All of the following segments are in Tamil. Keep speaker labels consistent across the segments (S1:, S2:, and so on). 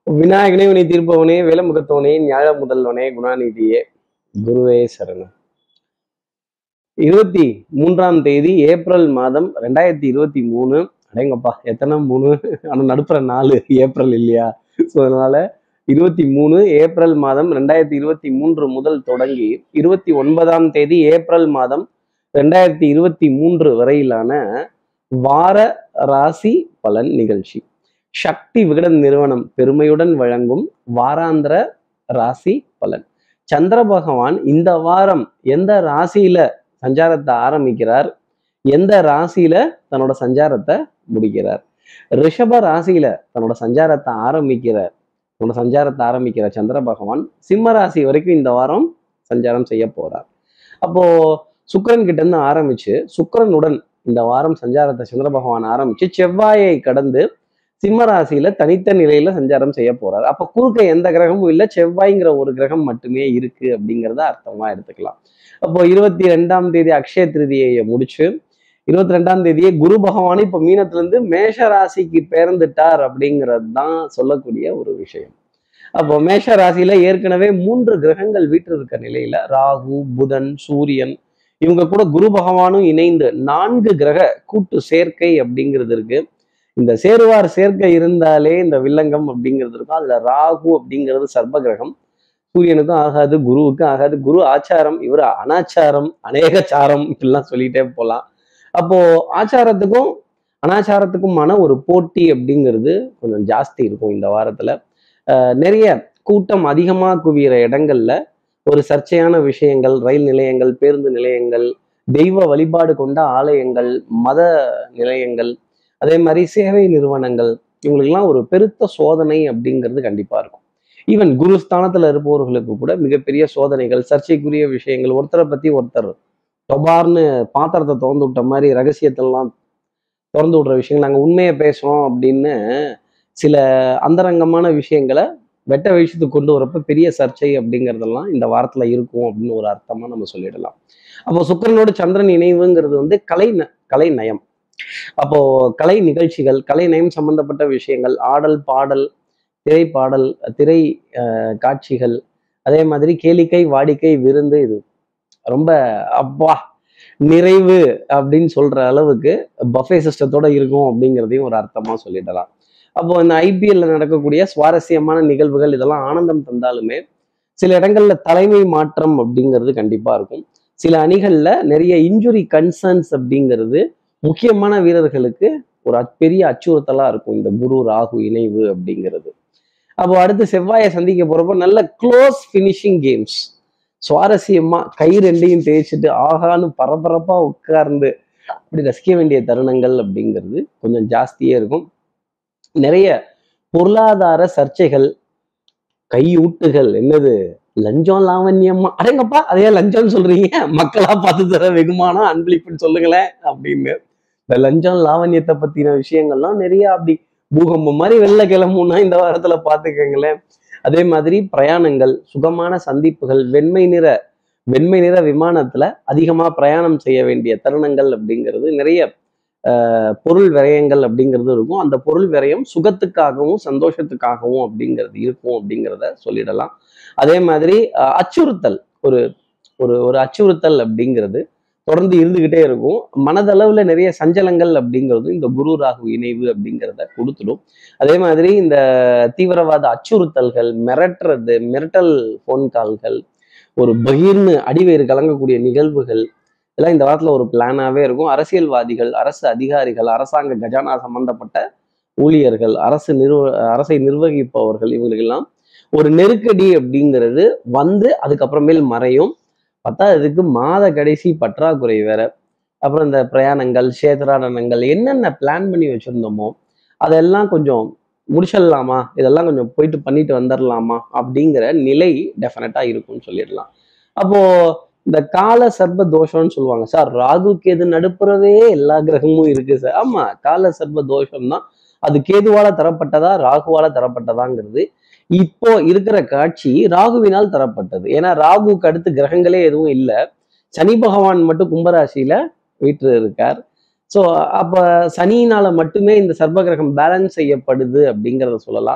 S1: விநாயகனே உனை தீர்ப்பவனே வேலமுகத்தவனே ஞாழ முதல்வனே குணாநிதியே குருவே சரணம் இருபத்தி மூன்றாம் தேதி ஏப்ரல் மாதம் ரெண்டாயிரத்தி இருபத்தி மூணு அடேங்கப்பா எத்தனை மூணு ஆனால் நடுப்புற நாலு ஏப்ரல் இல்லையா ஸோ அதனால இருபத்தி மூணு ஏப்ரல் மாதம் ரெண்டாயிரத்தி இருபத்தி மூன்று முதல் தொடங்கி இருபத்தி ஒன்பதாம் தேதி ஏப்ரல் மாதம் ரெண்டாயிரத்தி இருபத்தி மூன்று வரையிலான வார ராசி பலன் நிகழ்ச்சி சக்தி விகடன் நிறுவனம் பெருமையுடன் வழங்கும் வாராந்திர ராசி பலன் சந்திர பகவான் இந்த வாரம் எந்த ராசியில சஞ்சாரத்தை ஆரம்பிக்கிறார் எந்த ராசியில தன்னோட சஞ்சாரத்தை முடிக்கிறார் ரிஷப ராசியில தன்னோட சஞ்சாரத்தை ஆரம்பிக்கிறார் தன்னோட சஞ்சாரத்தை ஆரம்பிக்கிற சந்திர பகவான் சிம்ம ராசி வரைக்கும் இந்த வாரம் சஞ்சாரம் செய்ய போறார் அப்போ சுக்கிரன் கிட்ட இருந்து ஆரம்பிச்சு சுக்கிரனுடன் இந்த வாரம் சஞ்சாரத்தை சந்திர பகவான் ஆரம்பிச்சு செவ்வாயை கடந்து சிம்ம ராசியில தனித்த நிலையில சஞ்சாரம் செய்ய போறாரு அப்ப குறுக்க எந்த கிரகமும் இல்லை செவ்வாய்ங்கிற ஒரு கிரகம் மட்டுமே இருக்கு அப்படிங்கிறத அர்த்தமா எடுத்துக்கலாம் அப்போ இருபத்தி ரெண்டாம் தேதி அக்ஷய திருதியை முடிச்சு இருபத்தி ரெண்டாம் தேதியே குரு பகவான் இப்ப மீனத்துல இருந்து மேஷ ராசிக்கு பேர்ந்துட்டார் அப்படிங்கிறது தான் சொல்லக்கூடிய ஒரு விஷயம் அப்போ மேஷ ராசியில ஏற்கனவே மூன்று கிரகங்கள் வீட்டில் இருக்க நிலையில ராகு புதன் சூரியன் இவங்க கூட குரு பகவானும் இணைந்து நான்கு கிரக கூட்டு சேர்க்கை அப்படிங்கிறது இருக்கு இந்த சேருவார் சேர்க்கை இருந்தாலே இந்த வில்லங்கம் அப்படிங்கிறது இருக்கும் அதுல ராகு அப்படிங்கிறது சர்ப கிரகம் சூரியனுக்கும் ஆகாது குருவுக்கும் ஆகாது குரு ஆச்சாரம் இவர் அனாச்சாரம் அநேகச்சாரம் இப்படிலாம் சொல்லிட்டே போகலாம் அப்போ ஆச்சாரத்துக்கும் அனாச்சாரத்துக்குமான ஒரு போட்டி அப்படிங்கிறது கொஞ்சம் ஜாஸ்தி இருக்கும் இந்த வாரத்துல அஹ் நிறைய கூட்டம் அதிகமா குவியிற இடங்கள்ல ஒரு சர்ச்சையான விஷயங்கள் ரயில் நிலையங்கள் பேருந்து நிலையங்கள் தெய்வ வழிபாடு கொண்ட ஆலயங்கள் மத நிலையங்கள் அதே மாதிரி சேவை நிறுவனங்கள் இவங்களுக்கெல்லாம் ஒரு பெருத்த சோதனை அப்படிங்கிறது கண்டிப்பா இருக்கும் ஈவன் குரு ஸ்தானத்துல இருப்பவர்களுக்கு கூட மிகப்பெரிய சோதனைகள் சர்ச்சைக்குரிய விஷயங்கள் ஒருத்தரை பத்தி ஒருத்தர் டொபார்னு பாத்திரத்தை திறந்து விட்ட மாதிரி ரகசியத்தெல்லாம் திறந்து விடுற விஷயங்கள் நாங்கள் உண்மையை பேசுறோம் அப்படின்னு சில அந்தரங்கமான விஷயங்களை வெட்ட விஷயத்துக்கு கொண்டு வரப்ப பெரிய சர்ச்சை அப்படிங்கிறதெல்லாம் இந்த வாரத்துல இருக்கும் அப்படின்னு ஒரு அர்த்தமா நம்ம சொல்லிடலாம் அப்போ சுக்கிரனோட சந்திரன் இணைவுங்கிறது வந்து கலை ந- கலை நயம் அப்போ கலை நிகழ்ச்சிகள் கலை நயம் சம்பந்தப்பட்ட விஷயங்கள் ஆடல் பாடல் திரைப்பாடல் திரை அஹ், காட்சிகள் அதே மாதிரி கேளிக்கை வாடிக்கை விருந்து இது ரொம்ப அப்பா நிறைவு அப்படின்னு சொல்ற அளவுக்கு பஃபே சிஸ்டத்தோட இருக்கும் அப்படிங்கிறதையும் ஒரு அர்த்தமா சொல்லிடலாம் அப்போ இந்த ஐபிஎல்ல நடக்கக்கூடிய சுவாரஸ்யமான நிகழ்வுகள் இதெல்லாம் ஆனந்தம் தந்தாலுமே சில இடங்கள்ல தலைமை மாற்றம் அப்படிங்கிறது கண்டிப்பா இருக்கும் சில அணிகள்ல நிறைய இன்ஜுரி கன்சர்ன்ஸ் அப்படிங்கிறது முக்கியமான வீரர்களுக்கு ஒரு அச்- பெரிய அச்சுறுத்தலா இருக்கும் இந்த குரு ராகு இணைவு அப்படிங்கிறது அப்போ அடுத்து செவ்வாயை சந்திக்க போறப்போ நல்ல க்ளோஸ் ஃபினிஷிங் கேம்ஸ் சுவாரஸ்யமா கை ரெண்டையும் தேய்ச்சிட்டு ஆகான்னு பரபரப்பா உட்கார்ந்து அப்படி ரசிக்க வேண்டிய தருணங்கள் அப்படிங்கிறது கொஞ்சம் ஜாஸ்தியே இருக்கும் நிறைய பொருளாதார சர்ச்சைகள் கையூட்டுகள் என்னது லஞ்சம் லாவண்யமா அடங்கப்பா அதையே லஞ்சம்னு சொல்றீங்க மக்களா பார்த்து தர வெகுமானம் அன்பளிப்புன்னு சொல்லுங்களேன் அப்படின்னு இந்த லஞ்சம் லாவண்யத்தை பத்தின விஷயங்கள்லாம் நிறைய அப்படி பூகம்பம் மாதிரி வெளில கிளம்புனா இந்த வாரத்துல பாத்துக்கங்களேன் அதே மாதிரி பிரயாணங்கள் சுகமான சந்திப்புகள் வெண்மை நிற வெண்மை நிற விமானத்துல அதிகமா பிரயாணம் செய்ய வேண்டிய தருணங்கள் அப்படிங்கிறது நிறைய ஆஹ், பொருள் விரயங்கள் அப்படிங்கிறது இருக்கும் அந்த பொருள் விரயம் சுகத்துக்காகவும் சந்தோஷத்துக்காகவும் அப்படிங்கிறது இருக்கும் அப்படிங்கிறத சொல்லிடலாம் அதே மாதிரி ஆஹ், அச்சுறுத்தல் ஒரு ஒரு ஒரு அச்சுறுத்தல் அப்படிங்கிறது தொடர்ந்து இருந்துகிட்டே இருக்கும் மனதளவுல நிறைய சஞ்சலங்கள் அப்படிங்கிறது இந்த குரு ராகு இணைவு அப்படிங்கிறத கொடுத்துடும் அதே மாதிரி இந்த தீவிரவாத அச்சுறுத்தல்கள் மிரட்டுறது மிரட்டல் ஃபோன் கால்கள் ஒரு பகீர்னு அடிவேறு கலங்கக்கூடிய நிகழ்வுகள் இதெல்லாம் இந்த வாரத்துல ஒரு பிளானாவே இருக்கும் அரசியல்வாதிகள் அரசு அதிகாரிகள் அரசாங்க கஜானா சம்பந்தப்பட்ட ஊழியர்கள் அரசு நிர்வ அரசை நிர்வகிப்பவர்கள் இவங்களுக்கெல்லாம் ஒரு நெருக்கடி அப்படிங்கிறது வந்து அதுக்கப்புறமேல் மறையும் பத்தாததுக்கு மாத கடைசி பற்றாக்குறை வேற அப்புறம் இந்த பிரயாணங்கள் சேத்ராடனங்கள் என்னென்ன பிளான் பண்ணி வச்சிருந்தோமோ அதெல்லாம் கொஞ்சம் முடிச்சிடலாமா இதெல்லாம் கொஞ்சம் போயிட்டு பண்ணிட்டு வந்துடலாமா அப்படிங்கிற நிலை டெஃபினட்டா இருக்கும்னு சொல்லிடலாம் அப்போ இந்த கால சர்ப தோஷம்னு சொல்லுவாங்க சார் ராகு கேது நடுப்புறவே எல்லா கிரகமும் இருக்கு சார் ஆமா கால சர்ப தோஷம் தான் அது கேதுவால தரப்பட்டதா ராகுவால தரப்பட்டதாங்கிறது இப்போ இருக்கிற காட்சி ராகுவினால் தரப்பட்டது ஏன்னா ராகுக்கு அடுத்து கிரகங்களே எதுவும் இல்லை சனி பகவான் மட்டும் கும்பராசியில வீட்டு இருக்கார் ஸோ அப்ப சனியினால மட்டுமே இந்த சர்ப கிரகம் பேலன்ஸ் செய்யப்படுது அப்படிங்கிறத சொல்லலாம்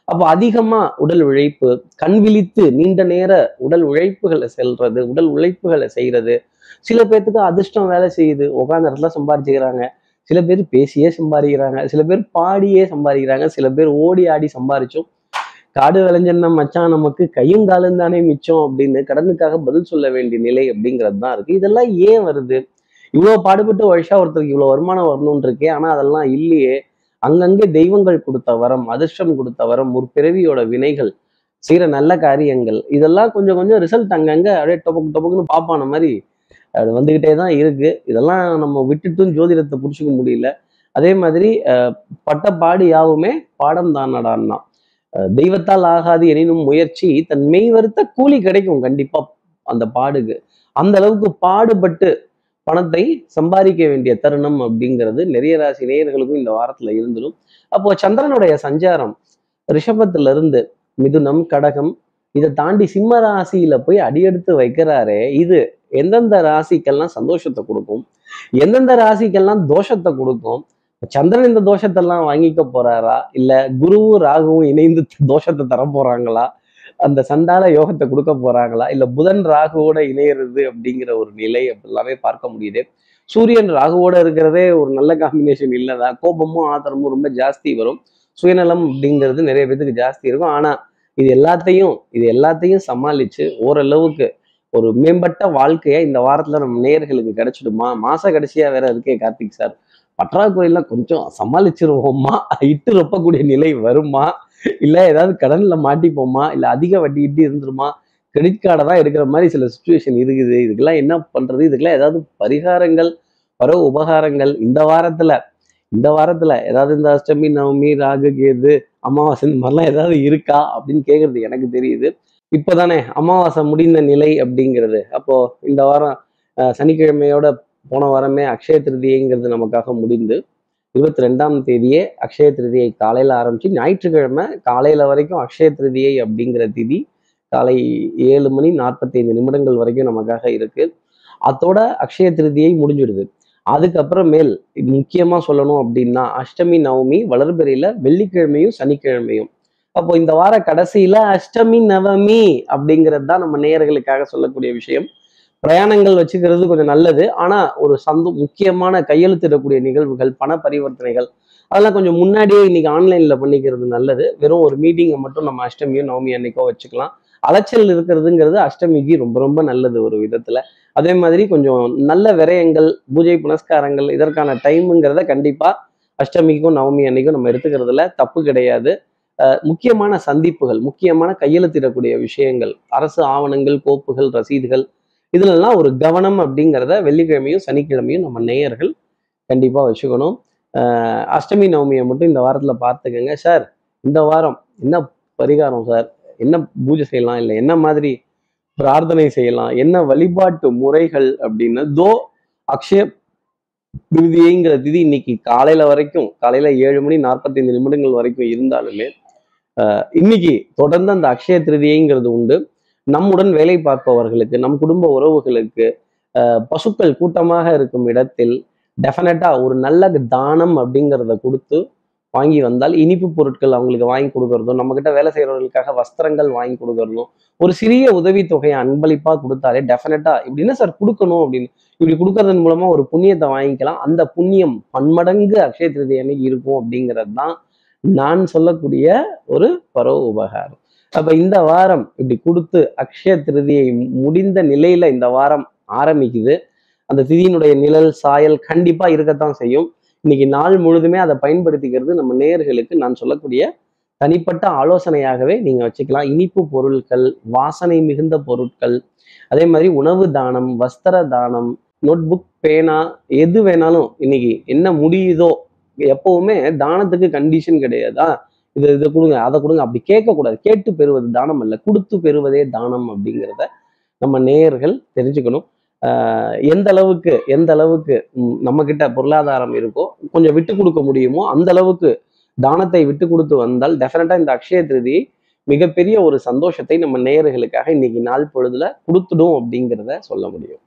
S1: அப்போ அதிகமா உடல் உழைப்பு கண் விழித்து நீண்ட நேர உடல் உழைப்புகளை செல்றது உடல் உழைப்புகளை செய்யறது சில பேர்த்துக்கு அதிர்ஷ்டம் வேலை செய்யுது உட்காந்த இடத்துல சம்பாரிச்சுக்கிறாங்க சில பேர் பேசியே சம்பாதிக்கிறாங்க சில பேர் பாடியே சம்பாதிக்கிறாங்க சில பேர் ஓடி ஆடி சம்பாரிச்சும் காடு விளைஞ்சன்னா மச்சான் நமக்கு கையும் காலும் தானே மிச்சம் அப்படின்னு கடனுக்காக பதில் சொல்ல வேண்டிய நிலை அப்படிங்கிறது தான் இருக்கு இதெல்லாம் ஏன் வருது இவ்வளவு பாடுபட்டு வருஷா ஒருத்தருக்கு இவ்வளவு வருமானம் வரணும்னு இருக்கே ஆனா அதெல்லாம் இல்லையே அங்கங்கே தெய்வங்கள் கொடுத்த வரம் அதிர்ஷ்டம் கொடுத்த வரம் ஒரு பிறவியோட வினைகள் செய்யற நல்ல காரியங்கள் இதெல்லாம் கொஞ்சம் கொஞ்சம் ரிசல்ட் அங்கங்க அப்படியே டொபக்கு டொபக்குன்னு பாப்பான மாதிரி அது வந்துகிட்டே தான் இருக்கு இதெல்லாம் நம்ம விட்டுட்டும் ஜோதிடத்தை புரிச்சுக்க முடியல அதே மாதிரி அஹ், பட்ட பாடு யாவுமே பாடம் தானடான்னா அஹ், தெய்வத்தால் ஆகாது எனினும் முயற்சி தன் மெய் வருத்த கூலி கிடைக்கும் கண்டிப்பா அந்த பாடுக்கு அந்த அளவுக்கு பாடுபட்டு பணத்தை சம்பாதிக்க வேண்டிய தருணம் அப்படிங்கிறது நிறைய ராசி நேயர்களுக்கும் இந்த வாரத்துல இருந்துடும் அப்போ சந்திரனுடைய சஞ்சாரம் ரிஷபத்துல இருந்து மிதுனம் கடகம் இதை தாண்டி சிம்ம ராசியில போய் அடியெடுத்து வைக்கிறாரே இது எந்தெந்த ராசிக்கெல்லாம் சந்தோஷத்தை கொடுக்கும் எந்தெந்த ராசிக்கெல்லாம் தோஷத்தை கொடுக்கும் சந்திரன் இந்த தோஷத்தெல்லாம் வாங்கிக்க போறாரா இல்ல குருவும் ராகுவும் இணைந்து தோஷத்தை தர போறாங்களா அந்த சண்டால யோகத்தை கொடுக்க போறாங்களா இல்ல புதன் ராகுவோட இணையிறது அப்படிங்கிற ஒரு நிலை எல்லாமே பார்க்க முடியுது சூரியன் ராகுவோட இருக்கிறதே ஒரு நல்ல காம்பினேஷன் இல்லதான் கோபமும் ஆத்திரமும் ரொம்ப ஜாஸ்தி வரும் சுயநலம் அப்படிங்கிறது நிறைய பேத்துக்கு ஜாஸ்தி இருக்கும் ஆனா இது எல்லாத்தையும் இது எல்லாத்தையும் சமாளிச்சு ஓரளவுக்கு ஒரு மேம்பட்ட வாழ்க்கையை இந்த வாரத்துல நம்ம நேயர்களுக்கு கிடைச்சிடுமா மாச கடைசியா வேற இருக்கே கார்த்திக் சார் பற்றாக்குறையெல்லாம் கொஞ்சம் சமாளிச்சிருவோமா இட்டு ரொப்பக்கூடிய நிலை வருமா இல்ல ஏதாவது கடன்ல மாட்டிப்போமா இல்ல அதிக வட்டி இட்டு இருந்துருமா கிரெடிட் கார்டை தான் எடுக்கிற மாதிரி சில சுச்சுவேஷன் இருக்குது இதுக்கெல்லாம் என்ன பண்றது இதுக்கெல்லாம் ஏதாவது பரிகாரங்கள் வர உபகாரங்கள் இந்த வாரத்துல இந்த வாரத்துல ஏதாவது இந்த அஷ்டமி நவமி ராகு கேது அமாவாசை இந்த மாதிரிலாம் ஏதாவது இருக்கா அப்படின்னு கேக்குறது எனக்கு தெரியுது இப்போதானே அமாவாசை முடிந்த நிலை அப்படிங்கிறது அப்போ இந்த வாரம் அஹ், சனிக்கிழமையோட போன வாரமே அக்ஷய திருதியைங்கிறது நமக்காக முடிந்து இருபத்தி ரெண்டாம் தேதியே அக்ஷய திருதியை காலையில ஆரம்பிச்சு ஞாயிற்றுக்கிழமை காலையில வரைக்கும் அக்ஷய திருதியை அப்படிங்கிற திதி காலை ஏழு மணி நாற்பத்தைந்து நிமிடங்கள் வரைக்கும் நமக்காக இருக்கு அதோட அக்ஷய திருதியை முடிஞ்சிடுது அதுக்கப்புறமேல் இது முக்கியமா சொல்லணும் அப்படின்னா அஷ்டமி நவமி வளர்பிறையில வெள்ளிக்கிழமையும் சனிக்கிழமையும் அப்போ இந்த வார கடைசியில அஷ்டமி நவமி அப்படிங்கிறது தான் நம்ம நேயர்களுக்காக சொல்லக்கூடிய விஷயம் பிரயாணங்கள் வச்சுக்கிறது கொஞ்சம் நல்லது ஆனா ஒரு சந்து முக்கியமான கையெழுத்திடக்கூடிய நிகழ்வுகள் பண பரிவர்த்தனைகள் அதெல்லாம் கொஞ்சம் முன்னாடியே இன்னைக்கு ஆன்லைன்ல பண்ணிக்கிறது நல்லது வெறும் ஒரு மீட்டிங்கை மட்டும் நம்ம அஷ்டமியோ நவமி அன்னைக்கோ வச்சுக்கலாம் அலைச்சல் இருக்கிறதுங்கிறது அஷ்டமிக்கு ரொம்ப ரொம்ப நல்லது ஒரு விதத்துல அதே மாதிரி கொஞ்சம் நல்ல விரயங்கள் பூஜை புனஸ்காரங்கள் இதற்கான டைமுங்கிறத கண்டிப்பா அஷ்டமிக்கும் நவமி அன்னைக்கும் நம்ம எடுத்துக்கிறதுல தப்பு கிடையாது அஹ் முக்கியமான சந்திப்புகள் முக்கியமான கையெழுத்திடக்கூடிய விஷயங்கள் அரசு ஆவணங்கள் கோப்புகள் ரசீதுகள் இதுலலாம் ஒரு கவனம் அப்படிங்கிறத வெள்ளிக்கிழமையும் சனிக்கிழமையும் நம்ம நேயர்கள் கண்டிப்பா வச்சுக்கணும் அஹ் அஷ்டமி நவமியை மட்டும் இந்த வாரத்துல பார்த்துக்கங்க சார் இந்த வாரம் என்ன பரிகாரம் சார் என்ன பூஜை செய்யலாம் இல்லை என்ன மாதிரி பிரார்த்தனை செய்யலாம் என்ன வழிபாட்டு முறைகள் அப்படின்னு தோ அக்ஷய திருதியைங்கிற திதி இன்னைக்கு காலையில வரைக்கும் காலையில ஏழு மணி நாற்பத்தைந்து நிமிடங்கள் வரைக்கும் இருந்தாலுமே அஹ், இன்னைக்கு தொடர்ந்து அந்த அக்ஷய திருதியைங்கிறது உண்டு நம்முடன் வேலை பார்ப்பவர்களுக்கு நம் குடும்ப உறவுகளுக்கு அஹ், பசுக்கள் கூட்டமாக இருக்கும் இடத்தில் டெஃபினட்டா ஒரு நல்ல தானம் அப்படிங்கிறத கொடுத்து வாங்கி வந்தால் இனிப்பு பொருட்கள் அவங்களுக்கு வாங்கி கொடுக்கறதும் நம்ம கிட்ட வேலை செய்யறவர்களுக்காக வஸ்திரங்கள் வாங்கி கொடுக்கறதும் ஒரு சிறிய உதவித்தொகையை அன்பளிப்பா கொடுத்தாலே டெஃபினட்டா இப்படி என்ன சார் கொடுக்கணும் அப்படின்னு இப்படி கொடுக்கறதன் மூலமா ஒரு புண்ணியத்தை வாங்கிக்கலாம் அந்த புண்ணியம் பன்மடங்கு அக்ஷய திருதி அன்னைக்கு இருக்கும் அப்படிங்கிறது தான் நான் சொல்லக்கூடிய ஒரு பரவ உபகாரம் அப்ப இந்த வாரம் இப்படி கொடுத்து அக்ஷய திருதியை முடிந்த நிலையில இந்த வாரம் ஆரம்பிக்குது அந்த திதியினுடைய நிழல் சாயல் கண்டிப்பா இருக்கத்தான் செய்யும் இன்னைக்கு நாள் முழுதுமே அதை பயன்படுத்திக்கிறது நம்ம நேயர்களுக்கு நான் சொல்லக்கூடிய தனிப்பட்ட ஆலோசனையாகவே நீங்க வச்சுக்கலாம் இனிப்பு பொருட்கள் வாசனை மிகுந்த பொருட்கள் அதே மாதிரி உணவு தானம் வஸ்திர தானம் நோட்புக் பேனா எது வேணாலும் இன்னைக்கு என்ன முடியுதோ எப்பவுமே தானத்துக்கு கண்டிஷன் கிடையாதா இது இதை கொடுங்க அதை கொடுங்க அப்படி கேட்கக்கூடாது கேட்டு பெறுவது தானம் அல்ல கொடுத்து பெறுவதே தானம் அப்படிங்கிறத நம்ம நேயர்கள் தெரிஞ்சுக்கணும் ஆஹ் எந்த அளவுக்கு எந்த அளவுக்கு நம்ம கிட்ட பொருளாதாரம் இருக்கோ கொஞ்சம் விட்டு கொடுக்க முடியுமோ அந்த அளவுக்கு தானத்தை விட்டு கொடுத்து வந்தால் டெஃபினட்டா இந்த அக்ஷய திருதியை மிகப்பெரிய ஒரு சந்தோஷத்தை நம்ம நேயர்களுக்காக இன்னைக்கு நாள் பொழுதுல கொடுத்துடும் அப்படிங்கிறத சொல்ல முடியும்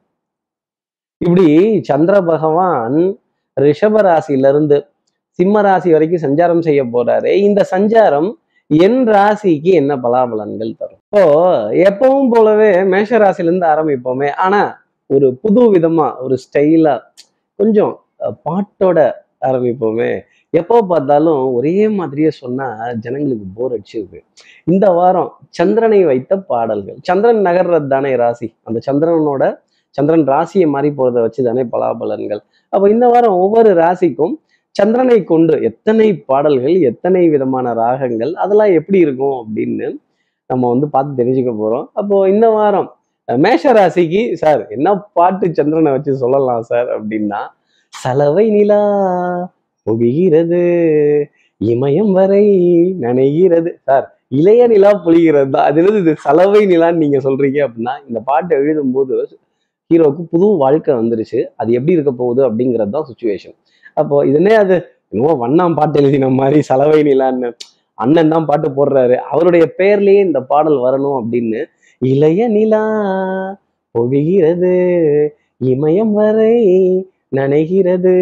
S1: இப்படி சந்திர பகவான் ரிஷப ராசியிலிருந்து சிம்ம ராசி வரைக்கும் சஞ்சாரம் செய்ய போறாரு இந்த சஞ்சாரம் என் ராசிக்கு என்ன பலாபலன்கள் தரும் இப்போ எப்பவும் போலவே மேஷ ராசில இருந்து ஆரம்பிப்போமே ஆனா ஒரு புது விதமா ஒரு ஸ்டைலா கொஞ்சம் அஹ், பாட்டோட ஆரம்பிப்போமே எப்போ பார்த்தாலும் ஒரே மாதிரியே சொன்னா ஜனங்களுக்கு போர் அடிச்சிருக்கு இந்த வாரம் சந்திரனை வைத்த பாடல்கள் சந்திரன் நகர்றது தானே ராசி அந்த சந்திரனோட சந்திரன் ராசியை மாறி போறதை வச்சு தானே பலாபலன்கள் அப்போ இந்த வாரம் ஒவ்வொரு ராசிக்கும் சந்திரனை கொண்டு எத்தனை பாடல்கள் எத்தனை விதமான ராகங்கள் அதெல்லாம் எப்படி இருக்கும் அப்படின்னு நம்ம வந்து பார்த்து தெரிஞ்சுக்க போறோம் அப்போ இந்த வாரம் அஹ், மேஷ ராசிக்கு சார் என்ன பாட்டு சந்திரனை வச்சு சொல்லலாம் சார் அப்படின்னா சலவை நிலா பொழிகிறது இமயம் வரை நனைகிறது சார் இளைய நிலா பொழிகிறது தான் அது என்னது இது சலவை நிலான்னு நீங்க சொல்றீங்க அப்படின்னா இந்த பாட்டை எழுதும்போது ஹீரோவுக்கு புது வாழ்க்கை வந்துருச்சு அது எப்படி இருக்க போகுது அப்படிங்கிறது தான் சுச்சுவேஷன் அப்போ இதுனே அது என்னமோ வண்ணாம் பாட்டு எழுதின மாதிரி சலவை நிலான்னு அண்ணன் தான் பாட்டு போடுறாரு அவருடைய பெயர்லயே இந்த பாடல் வரணும் அப்படின்னு இளைய நிலா பொழிகிறது இமயம் வரை நனைகிறது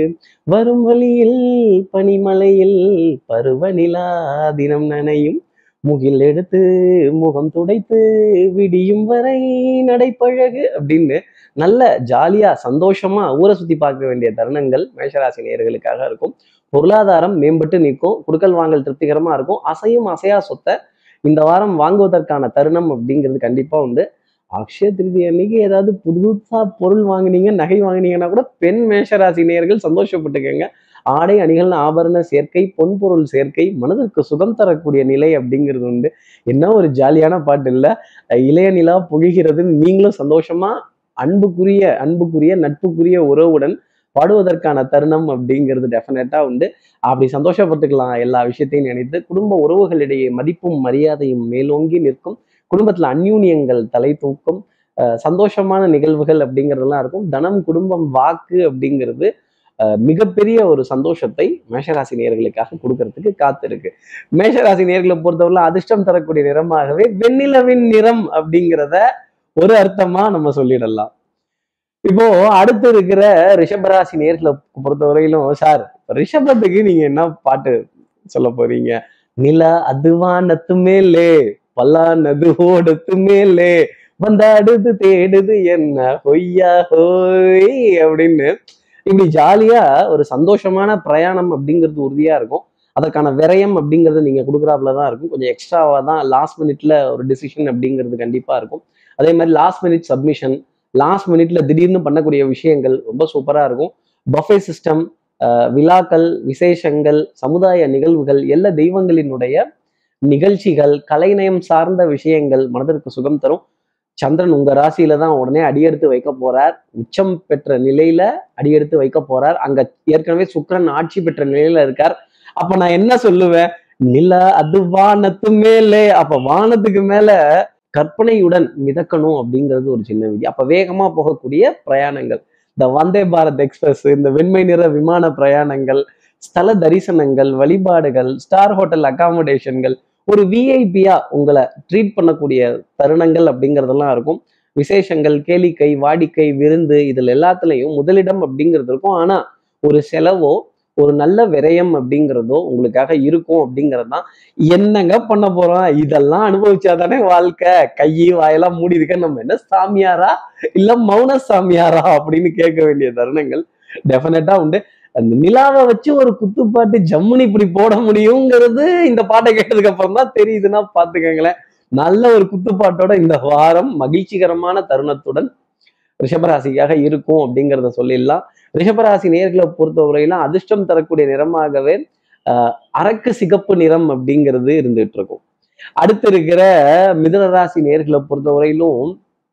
S1: வரும் வழியில் பனிமலையில் பருவநிலா தினம் நனையும் முகில் எடுத்து முகம் துடைத்து விடியும் வரை நடைப்பழகு அப்படின்னு நல்ல ஜாலியா சந்தோஷமா ஊரை சுத்தி பார்க்க வேண்டிய தருணங்கள் மேஷராசி நேயர்களுக்காக இருக்கும் பொருளாதாரம் மேம்பட்டு நிற்கும் குடுக்கல் வாங்கல் திருப்திகரமா இருக்கும் அசையும் அசையா சொத்தை இந்த வாரம் வாங்குவதற்கான தருணம் அப்படிங்கிறது கண்டிப்பா உண்டு அக்ஷய திருதி அன்னைக்கு ஏதாவது புதுசா பொருள் வாங்குனீங்க நகை வாங்குனீங்கன்னா கூட பெண் மேஷராசி நேயர்கள் சந்தோஷப்பட்டுக்கங்க ஆடை அணிகள் ஆபரண சேர்க்கை பொன்பொருள் சேர்க்கை மனதிற்கு சுகம் தரக்கூடிய நிலை அப்படிங்கிறது உண்டு என்ன ஒரு ஜாலியான பாட்டு இல்ல இளைய நிலா புகிகிறதுன்னு நீங்களும் சந்தோஷமா அன்புக்குரிய அன்புக்குரிய நட்புக்குரிய உறவுடன் பாடுவதற்கான தருணம் அப்படிங்கிறது டெஃபினட்டா உண்டு அப்படி சந்தோஷப்பட்டுக்கலாம் எல்லா விஷயத்தையும் நினைத்து குடும்ப உறவுகளிடையே மதிப்பும் மரியாதையும் மேலோங்கி நிற்கும் குடும்பத்துல அந்யூன்யங்கள் தலை தூக்கும் அஹ் சந்தோஷமான நிகழ்வுகள் அப்படிங்கிறதெல்லாம் இருக்கும் தனம் குடும்பம் வாக்கு அப்படிங்கிறது அஹ் மிகப்பெரிய ஒரு சந்தோஷத்தை மேஷராசி நேயர்களுக்காக கொடுக்கறதுக்கு காத்திருக்கு மேஷராசி நேயர்களை பொறுத்தவரை அதிர்ஷ்டம் தரக்கூடிய நிறமாகவே வெண்ணிலவின் நிறம் அப்படிங்கிறத ஒரு அர்த்தமா நம்ம சொல்லிடலாம் இப்போ அடுத்து இருக்கிற ரிஷபராசி நேர்களை பொறுத்தவரையிலும் சார் ரிஷபத்துக்கு நீங்க என்ன பாட்டு சொல்ல போறீங்க நில அதுவானத்து மேலே பல்லானது ஓடத்து மேலே வந்தாடுது தேடுது என்ன ஹொய்யா ஹோய் அப்படின்னு இப்படி ஜாலியா ஒரு சந்தோஷமான பிரயாணம் அப்படிங்கிறது உறுதியா இருக்கும் அதற்கான விரயம் அப்படிங்கிறது நீங்க கொடுக்குறாப்புல தான் இருக்கும் கொஞ்சம் எக்ஸ்ட்ராவா தான் லாஸ்ட் மினிட்ல ஒரு டிசிஷன் அப்படிங்கிறது கண்டிப்பா இருக்கும் அதே மாதிரி லாஸ்ட் மினிட் சப்மிஷன் லாஸ்ட் மினிட்ல திடீர்னு பண்ணக்கூடிய விஷயங்கள் ரொம்ப சூப்பரா இருக்கும் பஃபே சிஸ்டம் விழாக்கள் விசேஷங்கள் சமுதாய நிகழ்வுகள் எல்லா தெய்வங்களினுடைய நிகழ்ச்சிகள் கலைநயம் சார்ந்த விஷயங்கள் மனதிற்கு சுகம் தரும் சந்திரன் உங்க ராசியில தான் உடனே அடியெடுத்து வைக்க போறார் உச்சம் பெற்ற நிலையில அடியெடுத்து வைக்க போறார் அங்க ஏற்கனவே சுக்கிரன் ஆட்சி பெற்ற நிலையில இருக்கார் அப்ப நான் என்ன சொல்லுவேன் நில அது வானத்து மேலே அப்ப வானத்துக்கு மேல கற்பனையுடன் மிதக்கணும் அப்படிங்கிறது ஒரு சின்ன விதி அப்ப வேகமா போகக்கூடிய பிரயாணங்கள் இந்த வந்தே பாரத் எக்ஸ்பிரஸ் இந்த வெண்மை நிற விமான பிரயாணங்கள் ஸ்தல தரிசனங்கள் வழிபாடுகள் ஸ்டார் ஹோட்டல் அகாமடேஷன்கள் ஒரு விஐபியா உங்களை ட்ரீட் பண்ணக்கூடிய தருணங்கள் அப்படிங்கிறதெல்லாம் இருக்கும் விசேஷங்கள் கேளிக்கை வாடிக்கை விருந்து இதுல எல்லாத்துலயும் முதலிடம் அப்படிங்கிறது இருக்கும் ஆனா ஒரு செலவோ ஒரு நல்ல விரயம் அப்படிங்கிறதோ உங்களுக்காக இருக்கும் அப்படிங்கிறது தான் என்னங்க பண்ண போறோம் இதெல்லாம் அனுபவிச்சாதானே வாழ்க்கை கை வாயெல்லாம் மூடி இருக்க நம்ம என்ன சாமியாரா இல்ல மௌன சாமியாரா அப்படின்னு கேட்க வேண்டிய தருணங்கள் டெஃபினட்டா உண்டு அந்த நிலாவை வச்சு ஒரு குத்துப்பாட்டு ஜம்முனி இப்படி போட முடியுங்கிறது இந்த பாட்டை கேட்டதுக்கு அப்புறம் தான் தெரியுதுன்னா பாத்துக்கங்களேன் நல்ல ஒரு குத்துப்பாட்டோட இந்த வாரம் மகிழ்ச்சிகரமான தருணத்துடன் ரிஷபராசிக்காக இருக்கும் அப்படிங்கிறத சொல்லிடலாம் ரிஷபராசி நேர்களை பொறுத்தவரையிலும் அதிர்ஷ்டம் தரக்கூடிய நிறமாகவே ஆஹ் அரக்கு சிகப்பு நிறம் அப்படிங்கிறது இருந்துட்டு இருக்கும் அடுத்து இருக்கிற மிதுன ராசி நேர்களை பொறுத்தவரையிலும்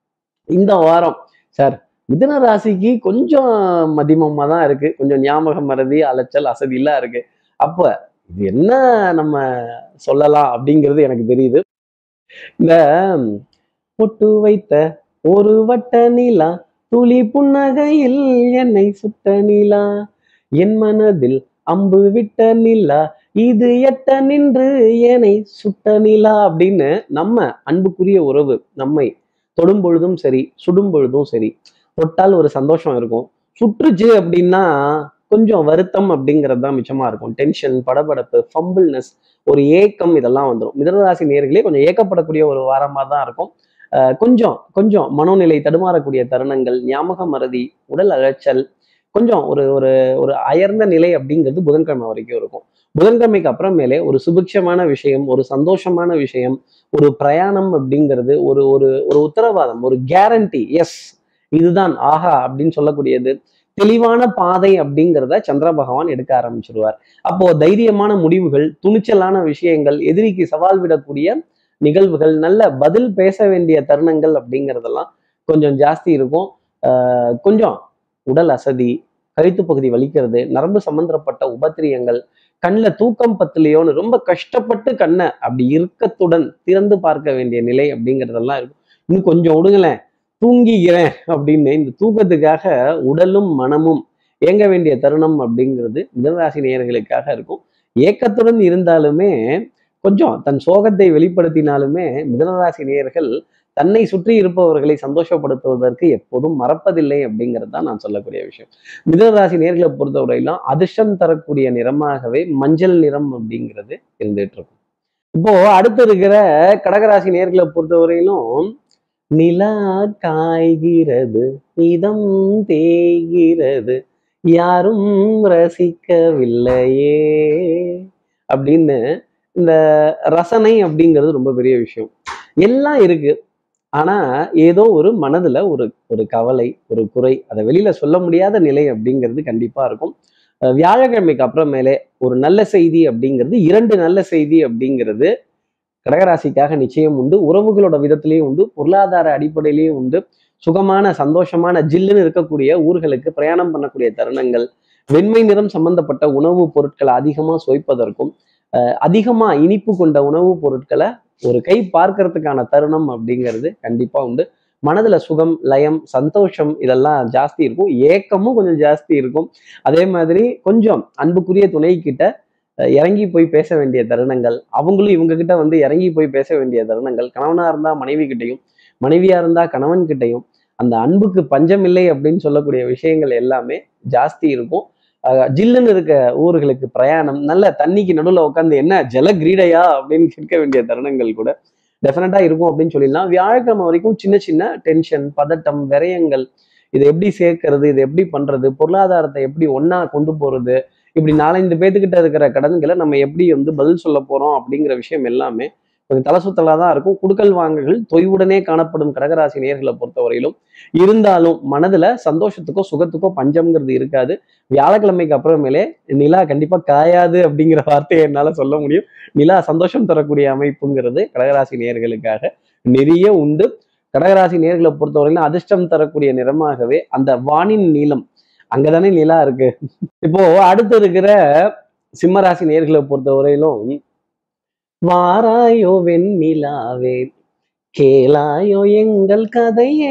S1: இந்த வாரம் சார் மிதுன ராசிக்கு கொஞ்சம் மதிமமா தான் இருக்கு கொஞ்சம் ஞாபகம் மறதி அலைச்சல் அசதியெல்லாம் இருக்கு அப்ப இது என்ன நம்ம சொல்லலாம் அப்படிங்கிறது எனக்கு தெரியுது இந்த பொட்டு வைத்த ஒரு வட்ட நிலா துளி புன்னகையில் என்னை சுட்ட நிலா என் மனதில் அம்பு விட்ட நிலா இது எட்ட நின்று என்னை சுட்ட நிலா அப்படின்னு நம்ம அன்புக்குரிய உறவு நம்மை தொடும் பொழுதும் சரி சுடும் பொழுதும் சரி தொட்டால் ஒரு சந்தோஷம் இருக்கும் சுற்றுச்சு அப்படின்னா கொஞ்சம் வருத்தம் அப்படிங்கிறது தான் மிச்சமா இருக்கும் டென்ஷன் படபடப்பு ஃபம்பிள்னஸ் ஒரு ஏக்கம் இதெல்லாம் வந்துடும் மிதனராசி நேர்களே கொஞ்சம் ஏக்கப்படக்கூடிய ஒரு வாரமா தான் இருக்கும் அஹ் கொஞ்சம் கொஞ்சம் மனோநிலை தடுமாறக்கூடிய தருணங்கள் ஞாபக மறதி உடல் அலைச்சல் கொஞ்சம் ஒரு ஒரு ஒரு அயர்ந்த நிலை அப்படிங்கிறது புதன்கிழமை வரைக்கும் இருக்கும் புதன்கிழமைக்கு அப்புறமேலே ஒரு சுபிக்ஷமான விஷயம் ஒரு சந்தோஷமான விஷயம் ஒரு பிரயாணம் அப்படிங்கிறது ஒரு ஒரு ஒரு உத்தரவாதம் ஒரு கேரண்டி எஸ் இதுதான் ஆஹா அப்படின்னு சொல்லக்கூடியது தெளிவான பாதை அப்படிங்கிறத சந்திர பகவான் எடுக்க ஆரம்பிச்சிருவார் அப்போ தைரியமான முடிவுகள் துணிச்சலான விஷயங்கள் எதிரிக்கு சவால் விடக்கூடிய நிகழ்வுகள் நல்ல பதில் பேச வேண்டிய தருணங்கள் அப்படிங்கிறதெல்லாம் கொஞ்சம் ஜாஸ்தி இருக்கும் ஆஹ் கொஞ்சம் உடல் அசதி கழுத்து பகுதி வலிக்கிறது நரம்பு சம்பந்தப்பட்ட உபத்திரியங்கள் கண்ணில் தூக்கம் பத்துலையோன்னு ரொம்ப கஷ்டப்பட்டு கண்ணை அப்படி இறுக்கத்துடன் திறந்து பார்க்க வேண்டிய நிலை அப்படிங்கிறதெல்லாம் இருக்கும் இன்னும் கொஞ்சம் விடுங்களேன் தூங்கிக்கிறேன் அப்படின்னு இந்த தூக்கத்துக்காக உடலும் மனமும் ஏங்க வேண்டிய தருணம் அப்படிங்கிறது மிதனராசி நேயர்களுக்காக இருக்கும் ஏக்கத்துடன் இருந்தாலுமே கொஞ்சம் தன் சோகத்தை வெளிப்படுத்தினாலுமே மிதனராசி நேயர்கள் தன்னை சுற்றி இருப்பவர்களை சந்தோஷப்படுத்துவதற்கு எப்போதும் மறப்பதில்லை அப்படிங்கிறது தான் நான் சொல்லக்கூடிய விஷயம் மிதனராசி நேர்களை பொறுத்தவரையிலும் அதிர்ஷ்டம் தரக்கூடிய நிறமாகவே மஞ்சள் நிறம் அப்படிங்கிறது இருந்துட்டு இருக்கும் இப்போ அடுத்து இருக்கிற கடகராசி நேர்களை பொறுத்தவரையிலும் நிலா காய்கிறது இதம் தேய்கிறது யாரும் ரசிக்கவில்லையே அப்படின்னு இந்த ரசனை அப்படிங்கிறது ரொம்ப பெரிய விஷயம் எல்லாம் இருக்கு ஆனா ஏதோ ஒரு மனதுல ஒரு ஒரு கவலை ஒரு குறை அதை வெளியில சொல்ல முடியாத நிலை அப்படிங்கிறது கண்டிப்பா இருக்கும் அஹ் வியாழக்கிழமைக்கு அப்புறமேலே ஒரு நல்ல செய்தி அப்படிங்கிறது இரண்டு நல்ல செய்தி அப்படிங்கிறது கடகராசிக்காக நிச்சயம் உண்டு உறவுகளோட விதத்திலையும் உண்டு பொருளாதார அடிப்படையிலையும் உண்டு சுகமான சந்தோஷமான ஜில்லுன்னு இருக்கக்கூடிய ஊர்களுக்கு பிரயாணம் பண்ணக்கூடிய தருணங்கள் வெண்மை நிறம் சம்பந்தப்பட்ட உணவுப் பொருட்களை அதிகமா சுவைப்பதற்கும் அஹ் அதிகமா இனிப்பு கொண்ட உணவுப் பொருட்களை ஒரு கை பார்க்கறதுக்கான தருணம் அப்படிங்கிறது கண்டிப்பா உண்டு மனதுல சுகம் லயம் சந்தோஷம் இதெல்லாம் ஜாஸ்தி இருக்கும் ஏக்கமும் கொஞ்சம் ஜாஸ்தி இருக்கும் அதே மாதிரி கொஞ்சம் அன்புக்குரிய துணை கிட்ட அஹ், இறங்கி போய் பேச வேண்டிய தருணங்கள் அவங்களும் இவங்க கிட்ட வந்து இறங்கி போய் பேச வேண்டிய தருணங்கள் கணவனா இருந்தா மனைவி கிட்டையும் மனைவியா இருந்தா கணவன் கிட்டையும் அந்த அன்புக்கு பஞ்சம் இல்லை அப்படின்னு சொல்லக்கூடிய விஷயங்கள் எல்லாமே ஜாஸ்தி இருக்கும் அஹ், ஜில்லுன்னு இருக்க ஊர்களுக்கு பிரயாணம் நல்ல தண்ணிக்கு நடுவில் உட்காந்து என்ன ஜல கிரீடையா அப்படின்னு கேட்க வேண்டிய தருணங்கள் கூட டெஃபினட்டா இருக்கும் அப்படின்னு சொல்லிடலாம் வியாழக்கிழமை வரைக்கும் சின்ன சின்ன டென்ஷன் பதட்டம் விரயங்கள் இதை எப்படி சேர்க்கறது இதை எப்படி பண்றது பொருளாதாரத்தை எப்படி ஒண்ணா கொண்டு போறது இப்படி நாலஞ்சு பேத்துக்கிட்ட இருக்கிற கடன்களை நம்ம எப்படி வந்து பதில் சொல்ல போறோம் அப்படிங்கிற விஷயம் எல்லாமே கொஞ்சம் தலை சுத்தலா தான் இருக்கும் குடுக்கல் வாங்கல்கள் தொய்வுடனே காணப்படும் கடகராசி நேர்களை பொறுத்தவரையிலும் இருந்தாலும் மனதுல சந்தோஷத்துக்கோ சுகத்துக்கோ பஞ்சம்ங்கிறது இருக்காது வியாழக்கிழமைக்கு அப்புறமேலே நிலா கண்டிப்பா காயாது அப்படிங்கிற வார்த்தையை என்னால சொல்ல முடியும் நிலா சந்தோஷம் தரக்கூடிய அமைப்புங்கிறது கடகராசி நேர்களுக்காக நிறைய உண்டு கடகராசி நேர்களை பொறுத்தவரையிலும் அதிர்ஷ்டம் தரக்கூடிய நிறமாகவே அந்த வானின் நீளம் அங்கதானே நிலா இருக்கு இப்போ அடுத்து இருக்கிற சிம்மராசி நேர்களை பொறுத்தவரையிலும் வாராயோ வெண்ணிலாவே கேளாயோ எங்கள் கதையே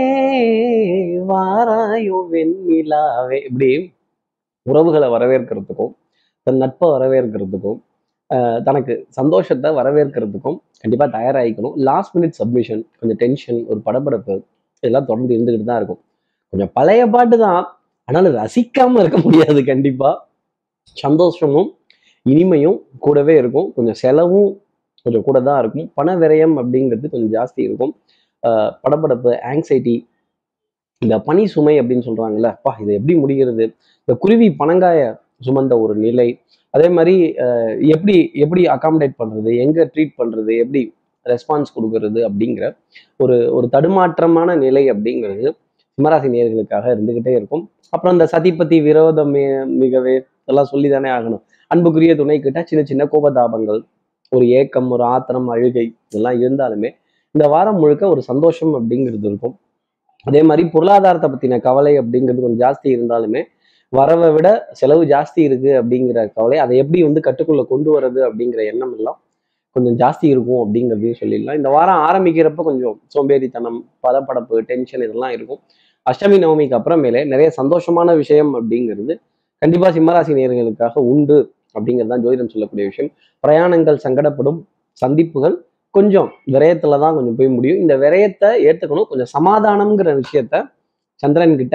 S1: வாராயோ வெண்ணிலாவே இப்படி உறவுகளை வரவேற்கிறதுக்கும் தன் நட்பை வரவேற்கிறதுக்கும் ஆஹ் தனக்கு சந்தோஷத்தை வரவேற்கிறதுக்கும் கண்டிப்பாக தயாராகிக்கணும் லாஸ்ட் மினிட் சப்மிஷன் கொஞ்சம் டென்ஷன் ஒரு படபடப்பு இதெல்லாம் தொடர்ந்து இருந்துக்கிட்டு தான் இருக்கும் கொஞ்சம் பழைய பாட்டு தான் ஆனாலும் ரசிக்காம இருக்க முடியாது கண்டிப்பா சந்தோஷமும் இனிமையும் கூடவே இருக்கும் கொஞ்சம் செலவும் கொஞ்சம் கூட தான் இருக்கும் பண விரயம் அப்படிங்கிறது கொஞ்சம் ஜாஸ்தி இருக்கும் ஆஹ் படபடப்பு ஆங்ஸைட்டி இந்த பனி சுமை அப்படின்னு சொல்றாங்கல்ல அப்பா இது எப்படி முடிகிறது இந்த குருவி பனங்காய சுமந்த ஒரு நிலை அதே மாதிரி அஹ், எப்படி எப்படி அகாமடேட் பண்றது எங்க ட்ரீட் பண்றது எப்படி ரெஸ்பான்ஸ் கொடுக்கறது அப்படிங்கிற ஒரு ஒரு தடுமாற்றமான நிலை அப்படிங்கிறது சிம்மராசி நேர்களுக்காக இருந்துகிட்டே இருக்கும் அப்புறம் இந்த சதிபதி விரோதம் மி- மிகவே இதெல்லாம் சொல்லி தானே ஆகணும் அன்புக்குரிய துணை கிட்ட சின்ன சின்ன கோபதாபங்கள் ஒரு ஏக்கம் ஒரு ஆத்திரம் அழுகை இதெல்லாம் இருந்தாலுமே இந்த வாரம் முழுக்க ஒரு சந்தோஷம் அப்படிங்கிறது இருக்கும் அதே மாதிரி பொருளாதாரத்தை பத்தின கவலை அப்படிங்கிறது கொஞ்சம் ஜாஸ்தி இருந்தாலுமே வரவை விட செலவு ஜாஸ்தி இருக்கு அப்படிங்கிற கவலை அதை எப்படி வந்து கட்டுக்குள்ள கொண்டு வர்றது அப்படிங்கிற எண்ணம் எல்லாம் கொஞ்சம் ஜாஸ்தி இருக்கும் அப்படிங்கிறதையும் சொல்லிடலாம் இந்த வாரம் ஆரம்பிக்கிறப்ப கொஞ்சம் சோம்பேறித்தனம் பதப்படப்பு டென்ஷன் இதெல்லாம் இருக்கும் அஷ்டமி நவமிக்கு அப்புறமேலே நிறைய சந்தோஷமான விஷயம் அப்படிங்கிறது கண்டிப்பா சிம்மராசி நேயர்களுக்காக உண்டு அப்படிங்கிறது தான் ஜோதிடம் சொல்லக்கூடிய விஷயம் பிரயாணங்கள் சங்கடப்படும் சந்திப்புகள் கொஞ்சம் விரயத்துல தான் கொஞ்சம் போய் முடியும் இந்த விரயத்தை ஏத்துக்கணும் கொஞ்சம் சமாதானம்ங்கிற விஷயத்த சந்திரன் கிட்ட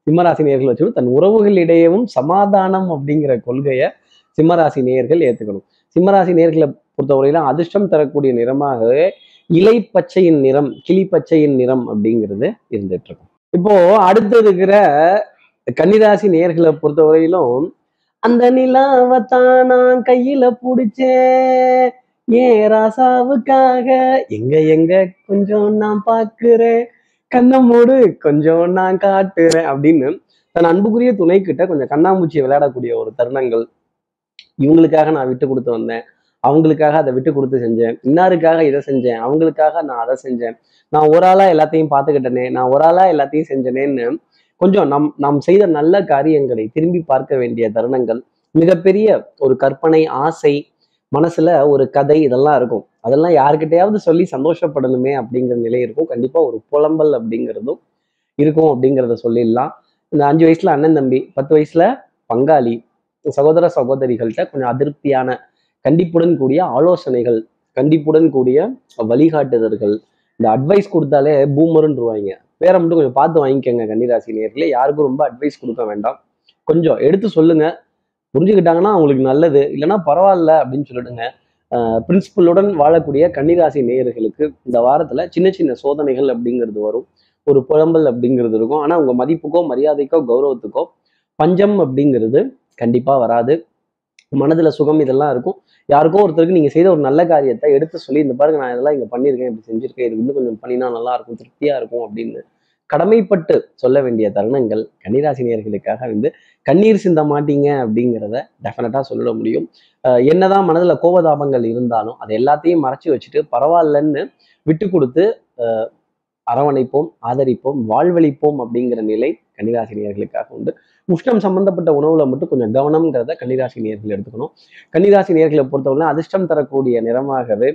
S1: சிம்மராசி நேர்கள் வச்சுக்கணும் தன் உறவுகளிடையேவும் சமாதானம் அப்படிங்கிற கொள்கையை சிம்மராசி நேயர்கள் ஏத்துக்கணும் சிம்மராசி நேர்களை பொறுத்தவரையில அதிர்ஷ்டம் தரக்கூடிய நிறமாகவே இலை பச்சையின் நிறம் கிளி பச்சையின் நிறம் அப்படிங்கிறது இருந்துட்டு இருக்கும் இப்போ அடுத்து இருக்கிற கன்னிராசி நேர்களை பொறுத்தவரையிலும் அந்த நிலாவத்தான் நான் கையில புடிச்சேன் ஏன் ராசாவுக்காக எங்க எங்க கொஞ்சம் நான் பாக்குறேன் கண்ணை மூடு கொஞ்சம் நான் காட்டுறேன் அப்படின்னு தன் அன்புக்குரிய துணை கிட்ட கொஞ்சம் கண்ணாமூச்சி விளையாடக்கூடிய ஒரு தருணங்கள் இவங்களுக்காக நான் விட்டு கொடுத்து வந்தேன் அவங்களுக்காக அதை விட்டு கொடுத்து செஞ்சேன் இன்னாருக்காக இதை செஞ்சேன் அவங்களுக்காக நான் அதை செஞ்சேன் நான் ஒரு ஆளா எல்லாத்தையும் பார்த்துக்கிட்டனே நான் ஒரு ஆளா எல்லாத்தையும் செஞ்சனேன்னு கொஞ்சம் நம் நாம் செய்த நல்ல காரியங்களை திரும்பி பார்க்க வேண்டிய தருணங்கள் மிகப்பெரிய ஒரு கற்பனை ஆசை மனசுல ஒரு கதை இதெல்லாம் இருக்கும் அதெல்லாம் யாருக்கிட்டையாவது சொல்லி சந்தோஷப்படணுமே அப்படிங்கிற நிலை இருக்கும் கண்டிப்பா ஒரு புலம்பல் அப்படிங்கிறதும் இருக்கும் அப்படிங்கிறத சொல்லிடலாம் இந்த அஞ்சு வயசுல அண்ணன் தம்பி பத்து வயசுல பங்காளி சகோதர சகோதரிகள்கிட்ட கொஞ்சம் அதிருப்தியான கண்டிப்புடன் கூடிய ஆலோசனைகள் கண்டிப்புடன் கூடிய வழிகாட்டுதல்கள் இந்த அட்வைஸ் கொடுத்தாலே பூமருன்றுவாங்க பேரை மட்டும் கொஞ்சம் பார்த்து வாங்கிக்கோங்க கன்னிராசி நேர்களே யாருக்கும் ரொம்ப அட்வைஸ் கொடுக்க வேண்டாம் கொஞ்சம் எடுத்து சொல்லுங்க புரிஞ்சுக்கிட்டாங்கன்னா அவங்களுக்கு நல்லது இல்லைன்னா பரவாயில்ல அப்படின்னு சொல்லிடுங்க பிரின்சிபலுடன் வாழக்கூடிய கன்னிராசி நேயர்களுக்கு இந்த வாரத்துல சின்ன சின்ன சோதனைகள் அப்படிங்கிறது வரும் ஒரு புலம்பல் அப்படிங்கிறது இருக்கும் ஆனா உங்க மதிப்புக்கோ மரியாதைக்கோ கௌரவத்துக்கோ பஞ்சம் அப்படிங்கிறது கண்டிப்பா வராது மனதுல சுகம் இதெல்லாம் இருக்கும் யாருக்கோ ஒருத்தருக்கு நீங்க செய்த ஒரு நல்ல காரியத்தை எடுத்து சொல்லி இந்த பாருங்க நான் இதெல்லாம் இங்க பண்ணியிருக்கேன் இப்படி செஞ்சிருக்கேன் இது இன்னும் கொஞ்சம் பண்ணினா நல்லா இருக்கும் திருப்தியா இருக்கும் அப்படின்னு கடமைப்பட்டு சொல்ல வேண்டிய தருணங்கள் கன்னிராசினியர்களுக்காக வந்து கண்ணீர் சிந்த மாட்டீங்க அப்படிங்கிறத டெஃபினட்டா சொல்ல முடியும் அஹ் என்னதான் மனதுல கோபதாபங்கள் இருந்தாலும் அதை எல்லாத்தையும் மறைச்சு வச்சுட்டு பரவாயில்லன்னு விட்டு கொடுத்து அஹ் அரவணைப்போம் ஆதரிப்போம் வாழ்வழிப்போம் அப்படிங்கிற நிலை கன்னிராசினியர்களுக்காக உண்டு உஷ்ணம் சம்பந்தப்பட்ட உணவுல மட்டும் கொஞ்சம் கவனம்ங்கிறத கன்னிராசி நேர்கள் எடுத்துக்கணும் கன்னிராசி நேர்களை பொறுத்தவரை அதிர்ஷ்டம் தரக்கூடிய நிறமாகவே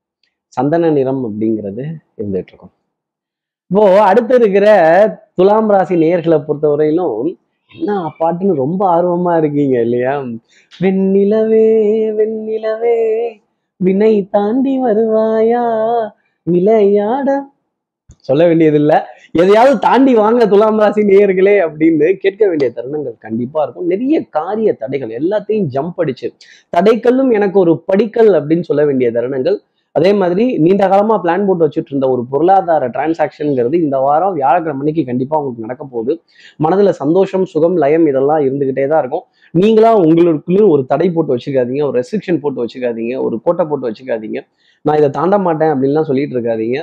S1: சந்தன நிறம் அப்படிங்கிறது இருந்துட்டு இருக்கும் இப்போ அடுத்து இருக்கிற துலாம் ராசி நேர்களை பொறுத்தவரையிலும் என்ன பாட்டுன்னு ரொம்ப ஆர்வமா இருக்கீங்க இல்லையா வெண்ணிலவே வெண்ணிலவே வினை தாண்டி வருவாயா விளையாட சொல்ல வேண்டியதில்லை எதையாவது தாண்டி வாங்க துலாம் ராசி நேயர்களே அப்படின்னு கேட்க வேண்டிய தருணங்கள் கண்டிப்பா இருக்கும் நிறைய காரிய தடைகள் எல்லாத்தையும் ஜம்ப் அடிச்சு தடைக்கல்லும் எனக்கு ஒரு படிக்கல் அப்படின்னு சொல்ல வேண்டிய தருணங்கள் அதே மாதிரி நீண்ட காலமா பிளான் போட்டு வச்சுட்டு இருந்த ஒரு பொருளாதார டிரான்சாக்ஷன்ங்கிறது இந்த வாரம் வியாழக்கிழமை மணிக்கு கண்டிப்பா உங்களுக்கு நடக்க போகுது மனதுல சந்தோஷம் சுகம் லயம் இதெல்லாம் இருந்துகிட்டே தான் இருக்கும் நீங்களா உங்களுக்குள்ள ஒரு தடை போட்டு வச்சுக்காதீங்க ஒரு ரெஸ்ட்ரிக்ஷன் போட்டு வச்சுக்காதீங்க ஒரு கோட்டை போட்டு வச்சுக்காதீங்க நான் இதை தாண்ட மாட்டேன் அப்படின்லாம் சொல்லிட்டு இருக்காதீங்க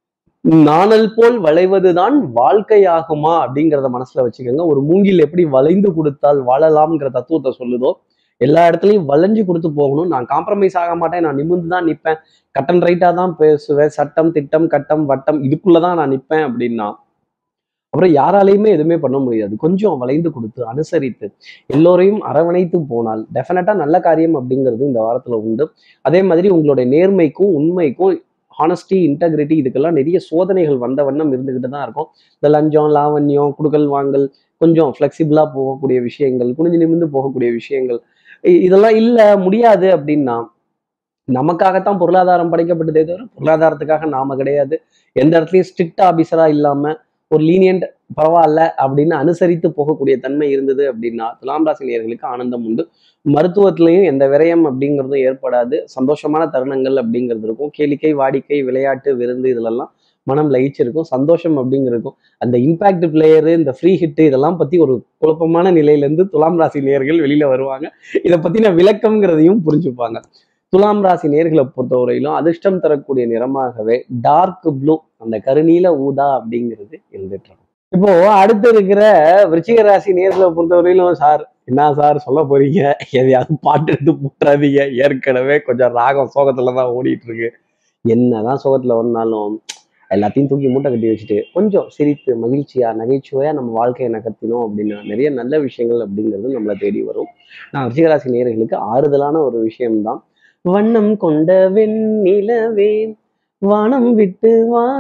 S1: நாணல் போல் வளைவதுதான் வாழ்க்கையாகுமா அப்படிங்கிறத மனசுல வச்சுக்கோங்க ஒரு மூங்கில் எப்படி வளைந்து கொடுத்தால் வாழலாம்ங்கிற தத்துவத்தை சொல்லுதோ எல்லா இடத்துலையும் வளைஞ்சு கொடுத்து போகணும் நான் காம்ப்ரமைஸ் ஆக மாட்டேன் நான் நிமிர்ந்து தான் நிற்பேன் கட்டன் ரைட்டா தான் பேசுவேன் சட்டம் திட்டம் கட்டம் வட்டம் இதுக்குள்ளதான் நான் நிற்பேன் அப்படின்னா அப்புறம் யாராலையுமே எதுவுமே பண்ண முடியாது கொஞ்சம் வளைந்து கொடுத்து அனுசரித்து எல்லோரையும் அரவணைத்து போனால் டெஃபினட்டா நல்ல காரியம் அப்படிங்கிறது இந்த வாரத்துல உண்டு அதே மாதிரி உங்களுடைய நேர்மைக்கும் உண்மைக்கும் ஹானஸ்டி இன்டெகிரிட்டி இதுக்கெல்லாம் நிறைய சோதனைகள் வந்த வண்ணம் இருந்துகிட்டு தான் இருக்கும் இந்த லஞ்சம் லாவண்யம் குடுக்கல் வாங்கல் கொஞ்சம் ஃப்ளெக்சிபிளா போகக்கூடிய விஷயங்கள் குனிஞ்சு நிமிர்ந்து போகக்கூடிய விஷயங்கள் இ- இதெல்லாம் இல்ல முடியாது அப்படின்னா நமக்காகத்தான் பொருளாதாரம் படைக்கப்பட்டதே தவிர பொருளாதாரத்துக்காக நாம கிடையாது எந்த இடத்துலயும் ஸ்ட்ரிக்ட் ஆபீசரா இல்லாம ஒரு லீனியன்ட் பரவாயில்ல அப்படின்னு அனுசரித்து போகக்கூடிய தன்மை இருந்தது அப்படின்னா துலாம் ராசி நேயர்களுக்கு ஆனந்தம் உண்டு மருத்துவத்திலையும் எந்த விரயம் அப்படிங்கிறதும் ஏற்படாது சந்தோஷமான தருணங்கள் அப்படிங்கிறது இருக்கும் கேளிக்கை வாடிக்கை விளையாட்டு விருந்து இதுலெல்லாம் மனம் லயிச்சிருக்கும் சந்தோஷம் அப்படிங்கிறதுக்கும் அந்த இம்பாக்ட் பிளேயரு இந்த ஃப்ரீ ஹிட் இதெல்லாம் பத்தி ஒரு குழப்பமான நிலையிலேருந்து துலாம் ராசி நேயர்கள் வெளியில வருவாங்க இதை பத்தின விளக்கம்ங்கிறதையும் புரிஞ்சுப்பாங்க துலாம் ராசி நேர்களை பொறுத்தவரையிலும் அதிர்ஷ்டம் தரக்கூடிய நிறமாகவே டார்க் ப்ளூ அந்த கருநீல ஊதா அப்படிங்கிறது இருந்துட்டு இருக்கும் இப்போ அடுத்து இருக்கிற விருச்சிக ராசி நேர்களை பொறுத்தவரையிலும் சார் என்ன சார் சொல்ல போறீங்க எதையாவது பாட்டு எடுத்து போட்டுறாதீங்க ஏற்கனவே கொஞ்சம் ராகம் சோகத்துல தான் ஓடிட்டு இருக்கு என்னதான் சோகத்துல ஓடினாலும் எல்லாத்தையும் தூக்கி மூட்டை கட்டி வச்சுட்டு கொஞ்சம் சிரித்து மகிழ்ச்சியா நகைச்சுவையா நம்ம வாழ்க்கையை நகர்த்தினோம் அப்படின்னா நிறைய நல்ல விஷயங்கள் அப்படிங்கிறது நம்மளை தேடி வரும் நான் ரிஷிகராசி நேயர்களுக்கு ஆறுதலான ஒரு விஷயம்தான் வண்ணம் கொண்ட வெண்ணிலவே வானம் விட்டு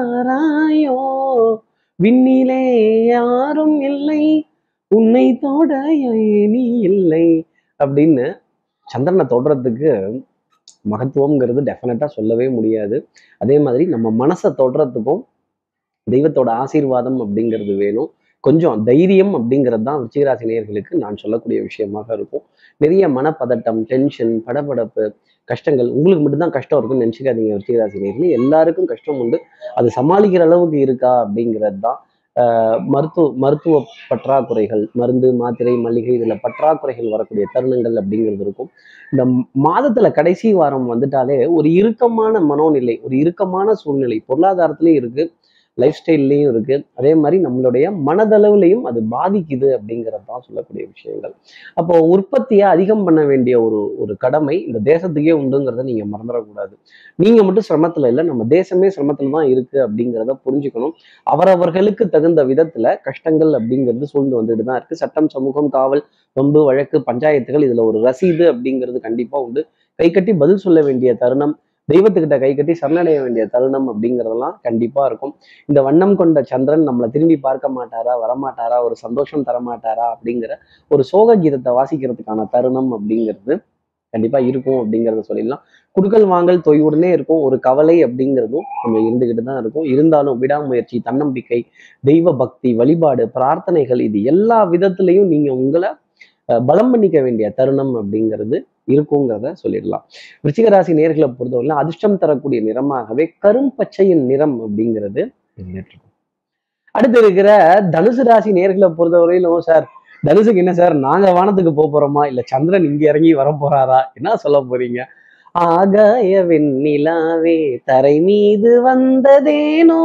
S1: வாராயோ விண்ணிலே யாரும் இல்லை உன்னை தொட நீ இல்லை அப்படின்னு சந்திரனை தொடுறதுக்கு மகத்துவம்ங்கிறது டெஃபினட்டா சொல்லவே முடியாது அதே மாதிரி நம்ம மனசை தொடுறதுக்கும் தெய்வத்தோட ஆசீர்வாதம் அப்படிங்கிறது வேணும் கொஞ்சம் தைரியம் அப்படிங்கிறது தான் விருச்சிகராசி நேயர்களுக்கு நான் சொல்லக்கூடிய விஷயமாக இருக்கும் நிறைய மனப்பதட்டம் டென்ஷன் படபடப்பு கஷ்டங்கள் உங்களுக்கு மட்டும்தான் கஷ்டம் இருக்குன்னு நினச்சிக்காதீங்க விருச்சிகராசி நேயர்களே எல்லாருக்கும் கஷ்டம் உண்டு அது சமாளிக்கிற அளவுக்கு இருக்கா அப்படிங்கிறது தான் ஆஹ் மருத்துவ மருத்துவ பற்றாக்குறைகள் மருந்து மாத்திரை மல்லிகை இதில் பற்றாக்குறைகள் வரக்கூடிய தருணங்கள் அப்படிங்கிறது இருக்கும் இந்த மாதத்துல கடைசி வாரம் வந்துட்டாலே ஒரு இறுக்கமான மனோநிலை ஒரு இறுக்கமான சூழ்நிலை பொருளாதாரத்திலையும் இருக்கு லைஃப் ஸ்டைல்லையும் இருக்கு அதே மாதிரி நம்மளுடைய மனதளவுலையும் அது பாதிக்குது அப்படிங்கிறது தான் சொல்லக்கூடிய விஷயங்கள் அப்போ உற்பத்தியை அதிகம் பண்ண வேண்டிய ஒரு ஒரு கடமை இந்த தேசத்துக்கே உண்டுங்கிறத நீங்க மறந்துடக்கூடாது நீங்க மட்டும் சிரமத்துல இல்லை நம்ம தேசமே சிரமத்துல தான் இருக்கு அப்படிங்கிறத புரிஞ்சுக்கணும் அவரவர்களுக்கு தகுந்த விதத்துல கஷ்டங்கள் அப்படிங்கிறது சூழ்ந்து வந்துட்டு தான் இருக்கு சட்டம் சமூகம் காவல் வம்பு வழக்கு பஞ்சாயத்துகள் இதுல ஒரு ரசீது அப்படிங்கிறது கண்டிப்பா உண்டு கை கட்டி பதில் சொல்ல வேண்டிய தருணம் தெய்வத்துக்கிட்ட கை கட்டி சரணடைய வேண்டிய தருணம் அப்படிங்கிறதெல்லாம் கண்டிப்பா இருக்கும் இந்த வண்ணம் கொண்ட சந்திரன் நம்மளை திரும்பி பார்க்க மாட்டாரா வரமாட்டாரா ஒரு சந்தோஷம் தரமாட்டாரா அப்படிங்கிற ஒரு சோக கீதத்தை வாசிக்கிறதுக்கான தருணம் அப்படிங்கிறது கண்டிப்பா இருக்கும் அப்படிங்கிறத சொல்லிடலாம் குடுக்கல் வாங்கல் தொய்வுடனே இருக்கும் ஒரு கவலை அப்படிங்கிறதும் நம்ம இருந்துகிட்டு தான் இருக்கும் இருந்தாலும் விடாமுயற்சி தன்னம்பிக்கை தெய்வ பக்தி வழிபாடு பிரார்த்தனைகள் இது எல்லா விதத்திலையும் நீங்க உங்களை அஹ், பலம் பண்ணிக்க வேண்டிய தருணம் அப்படிங்கிறது இருக்குங்கிறத சொல்லிடலாம் விருச்சிகராசி நேர்களை பொறுத்தவரை அதிர்ஷ்டம் தரக்கூடிய நிறமாகவே கரும்பச்சையின் நிறம் அப்படிங்கிறது இருந்துட்டு இருக்கும் அடுத்து இருக்கிற தனுசு ராசி நேர்களை பொறுத்தவரையிலும் சார் தனுசுக்கு என்ன சார் நாங்க வானத்துக்கு போக போறோமா இல்ல சந்திரன் இங்க இறங்கி வர போறாரா என்ன சொல்ல போறீங்க ஆகாய வெண்ணிலாவே தரை மீது வந்ததேனோ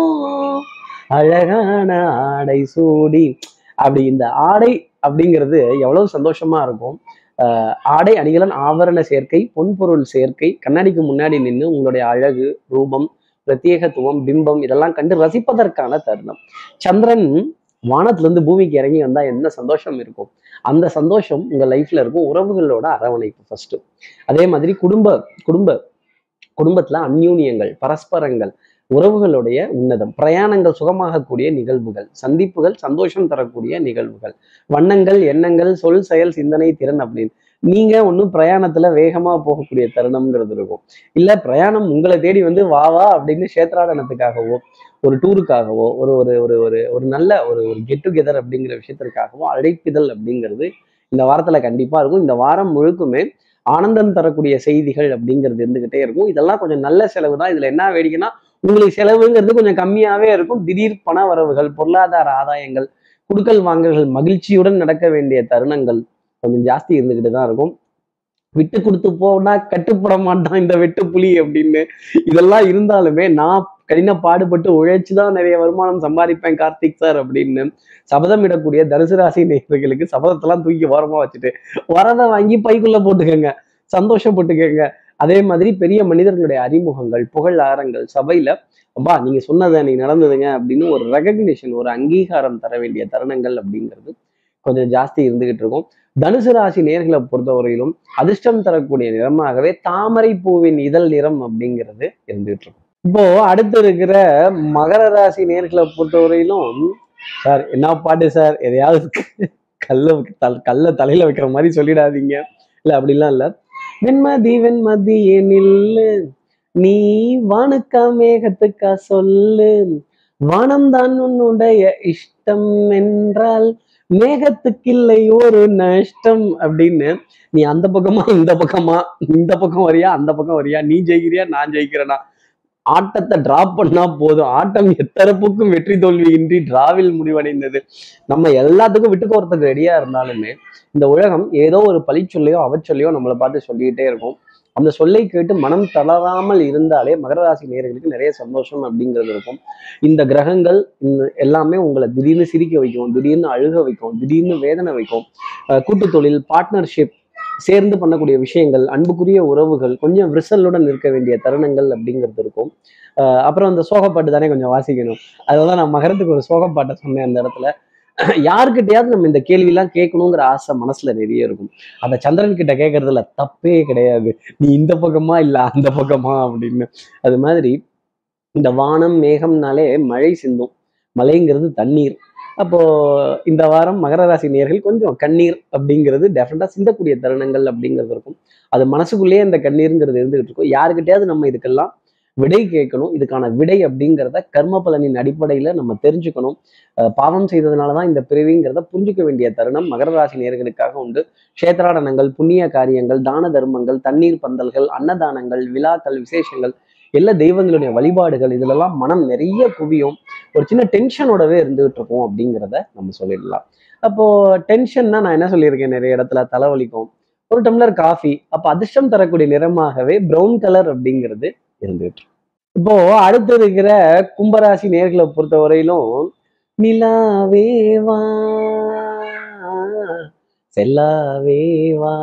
S1: அழகான ஆடை சூடி அப்படி இந்த ஆடை அப்படிங்கிறது எவ்வளவு சந்தோஷமா இருக்கும் ஆஹ் ஆடை அணிகலன் ஆபரண சேர்க்கை பொன்பொருள் சேர்க்கை கண்ணாடிக்கு முன்னாடி நின்று உங்களுடைய அழகு ரூபம் பிரத்யேகத்துவம் பிம்பம் இதெல்லாம் கண்டு ரசிப்பதற்கான தருணம் சந்திரன் வானத்துல இருந்து பூமிக்கு இறங்கி வந்தா என்ன சந்தோஷம் இருக்கும் அந்த சந்தோஷம் உங்க லைஃப்ல இருக்கும் உறவுகளோட அரவணைப்பு ஃபர்ஸ்ட் அதே மாதிரி குடும்ப குடும்ப குடும்பத்துல அந்யூன்யங்கள் பரஸ்பரங்கள் உறவுகளுடைய உன்னதம் பிரயாணங்கள் சுகமாகக்கூடிய நிகழ்வுகள் சந்திப்புகள் சந்தோஷம் தரக்கூடிய நிகழ்வுகள் வண்ணங்கள் எண்ணங்கள் சொல் செயல் சிந்தனை திறன் அப்படின்னு நீங்க ஒன்றும் பிரயாணத்துல வேகமா போகக்கூடிய தருணம்ங்கிறது இருக்கும் இல்ல பிரயாணம் உங்களை தேடி வந்து வா வா அப்படின்னு கஷேத்ராடனத்துக்காகவோ ஒரு டூருக்காகவோ ஒரு ஒரு ஒரு ஒரு ஒரு நல்ல ஒரு ஒரு கெட் டுகெதர் அப்படிங்கிற விஷயத்திற்காகவோ அழைப்பிதழ் அப்படிங்கிறது இந்த வாரத்துல கண்டிப்பா இருக்கும் இந்த வாரம் முழுக்குமே ஆனந்தம் தரக்கூடிய செய்திகள் அப்படிங்கிறது இருந்துகிட்டே இருக்கும் இதெல்லாம் கொஞ்சம் நல்ல செலவு தான் இதுல என்ன வேடிக்கைன்னா உங்களுக்கு செலவுங்கிறது கொஞ்சம் கம்மியாவே இருக்கும் திடீர் பண வரவுகள் பொருளாதார ஆதாயங்கள் குடுக்கல் வாங்கல்கள் மகிழ்ச்சியுடன் நடக்க வேண்டிய தருணங்கள் கொஞ்சம் ஜாஸ்தி இருந்துகிட்டு தான் இருக்கும் விட்டு கொடுத்து போனா கட்டுப்பட மாட்டான் இந்த வெட்டு புலி அப்படின்னு இதெல்லாம் இருந்தாலுமே நான் கடின பாடுபட்டு உழைச்சு தான் நிறைய வருமானம் சம்பாதிப்பேன் கார்த்திக் சார் அப்படின்னு சபதம் இடக்கூடிய தனுசு ராசி நேயர்களுக்கு சபதத்தெல்லாம் தூக்கி ஓரமா வச்சுட்டு வரதை வாங்கி பைக்குள்ள போட்டுக்கோங்க சந்தோஷப்பட்டுக்கோங்க அதே மாதிரி பெரிய மனிதர்களுடைய அறிமுகங்கள் புகழ் ஆரங்கள் சபையில அப்பா நீங்க சொன்னதை நீங்க நடந்ததுங்க அப்படின்னு ஒரு ரெகக்னிஷன் ஒரு அங்கீகாரம் தர வேண்டிய தருணங்கள் அப்படிங்கிறது கொஞ்சம் ஜாஸ்தி இருந்துகிட்டு இருக்கும் தனுசு ராசி நேர்களை பொறுத்தவரையிலும் அதிர்ஷ்டம் தரக்கூடிய நிறமாகவே தாமரை பூவின் இதழ் நிறம் அப்படிங்கிறது இருந்துகிட்டு இருக்கும் இப்போ அடுத்து இருக்கிற மகர ராசி நேர்களை பொறுத்தவரையிலும் சார் என்ன பாட்டு சார் எதையாவது கல்ல தல் கல்ல தலையில வைக்கிற மாதிரி சொல்லிடாதீங்க இல்ல அப்படிலாம் இல்ல வெண்மதி வெண்மதி நில்லு நீ வானுக்கா மேகத்துக்கா சொல்லு வானம்தான் உன்னுடைய இஷ்டம் என்றால் மேகத்துக்கில்லை ஒரு நஷ்டம் அப்படின்னு நீ அந்த பக்கமா இந்த பக்கமா இந்த பக்கம் வரியா அந்த பக்கம் வரியா நீ ஜெயிக்கிறியா நான் ஜெயிக்கிறேனா ஆட்டத்தை டிராப் பண்ணா போதும் ஆட்டம் எத்தரப்புக்கும் வெற்றி தோல்வி இன்றி டிராவில் முடிவடைந்தது நம்ம எல்லாத்துக்கும் விட்டு போறதுக்கு ரெடியா இருந்தாலுமே இந்த உலகம் ஏதோ ஒரு பழிச்சொல்லையோ அவச்சொல்லையோ நம்மளை பார்த்து சொல்லிக்கிட்டே இருக்கும் அந்த சொல்லை கேட்டு மனம் தளராமல் இருந்தாலே மகர ராசி நேயர்களுக்கு நிறைய சந்தோஷம் அப்படிங்கிறது இருக்கும் இந்த கிரகங்கள் இந்த எல்லாமே உங்களை திடீர்னு சிரிக்க வைக்கும் திடீர்னு அழுக வைக்கும் திடீர்னு வேதனை வைக்கும் அஹ் கூட்டு தொழில் பார்ட்னர்ஷிப் சேர்ந்து பண்ணக்கூடிய விஷயங்கள் அன்புக்குரிய உறவுகள் கொஞ்சம் விரிசலுடன் இருக்க வேண்டிய தருணங்கள் அப்படிங்கிறது இருக்கும் அஹ் அப்புறம் அந்த சோகப்பாட்டு தானே கொஞ்சம் வாசிக்கணும் அதெல்லாம் நான் மகரத்துக்கு ஒரு சோகப்பாட்டை சொன்னேன் அந்த இடத்துல யாருக்கிட்டையாவது நம்ம இந்த கேள்வியெல்லாம் கேட்கணுங்கிற ஆசை மனசுல நிறைய இருக்கும் அதை சந்திரன் கிட்ட கேட்கறதுல தப்பே கிடையாது நீ இந்த பக்கமா இல்ல அந்த பக்கமா அப்படின்னு அது மாதிரி இந்த வானம் மேகம்னாலே மழை சிந்தும் மழைங்கிறது தண்ணீர் அப்போ இந்த வாரம் மகர ராசி நேர்கள் கொஞ்சம் கண்ணீர் அப்படிங்கிறது டெஃபினட்டா சிந்தக்கூடிய தருணங்கள் அப்படிங்கிறது இருக்கும் அது மனசுக்குள்ளேயே அந்த கண்ணீருங்கிறது இருந்துகிட்டு இருக்கும் யாருக்கிட்டையாவது நம்ம இதுக்கெல்லாம் விடை கேட்கணும் இதுக்கான விடை அப்படிங்கிறத கர்ம பலனின் அடிப்படையில நம்ம தெரிஞ்சுக்கணும் அஹ் பாவம் செய்ததுனால தான் இந்த பிறவிங்கிறத புரிஞ்சுக்க வேண்டிய தருணம் மகர ராசி நேயர்களுக்காக உண்டு கஷேத்ராடனங்கள் புண்ணிய காரியங்கள் தான தர்மங்கள் தண்ணீர் பந்தல்கள் அன்னதானங்கள் விழாக்கள் விசேஷங்கள் எல்லா தெய்வங்களுடைய வழிபாடுகள் இதுலெல்லாம் மனம் நிறைய குவியும் ஒரு சின்ன டென்ஷனோடவே இருந்துகிட்டு இருக்கும் அப்படிங்கிறத நம்ம சொல்லிடலாம் அப்போ டென்ஷன்னா நான் என்ன சொல்லியிருக்கேன் நிறைய இடத்துல தலைவலிக்கும் ஒரு டம்ளர் காஃபி அப்போ அதிர்ஷ்டம் தரக்கூடிய நிறமாகவே பிரவுன் கலர் அப்படிங்கிறது இருந்துகிட்டு இருக்கும். இப்போ அடுத்து இருக்கிற கும்பராசி நேர்களை பொறுத்த வரையிலும் நிலாவே வா செல்லாவே வா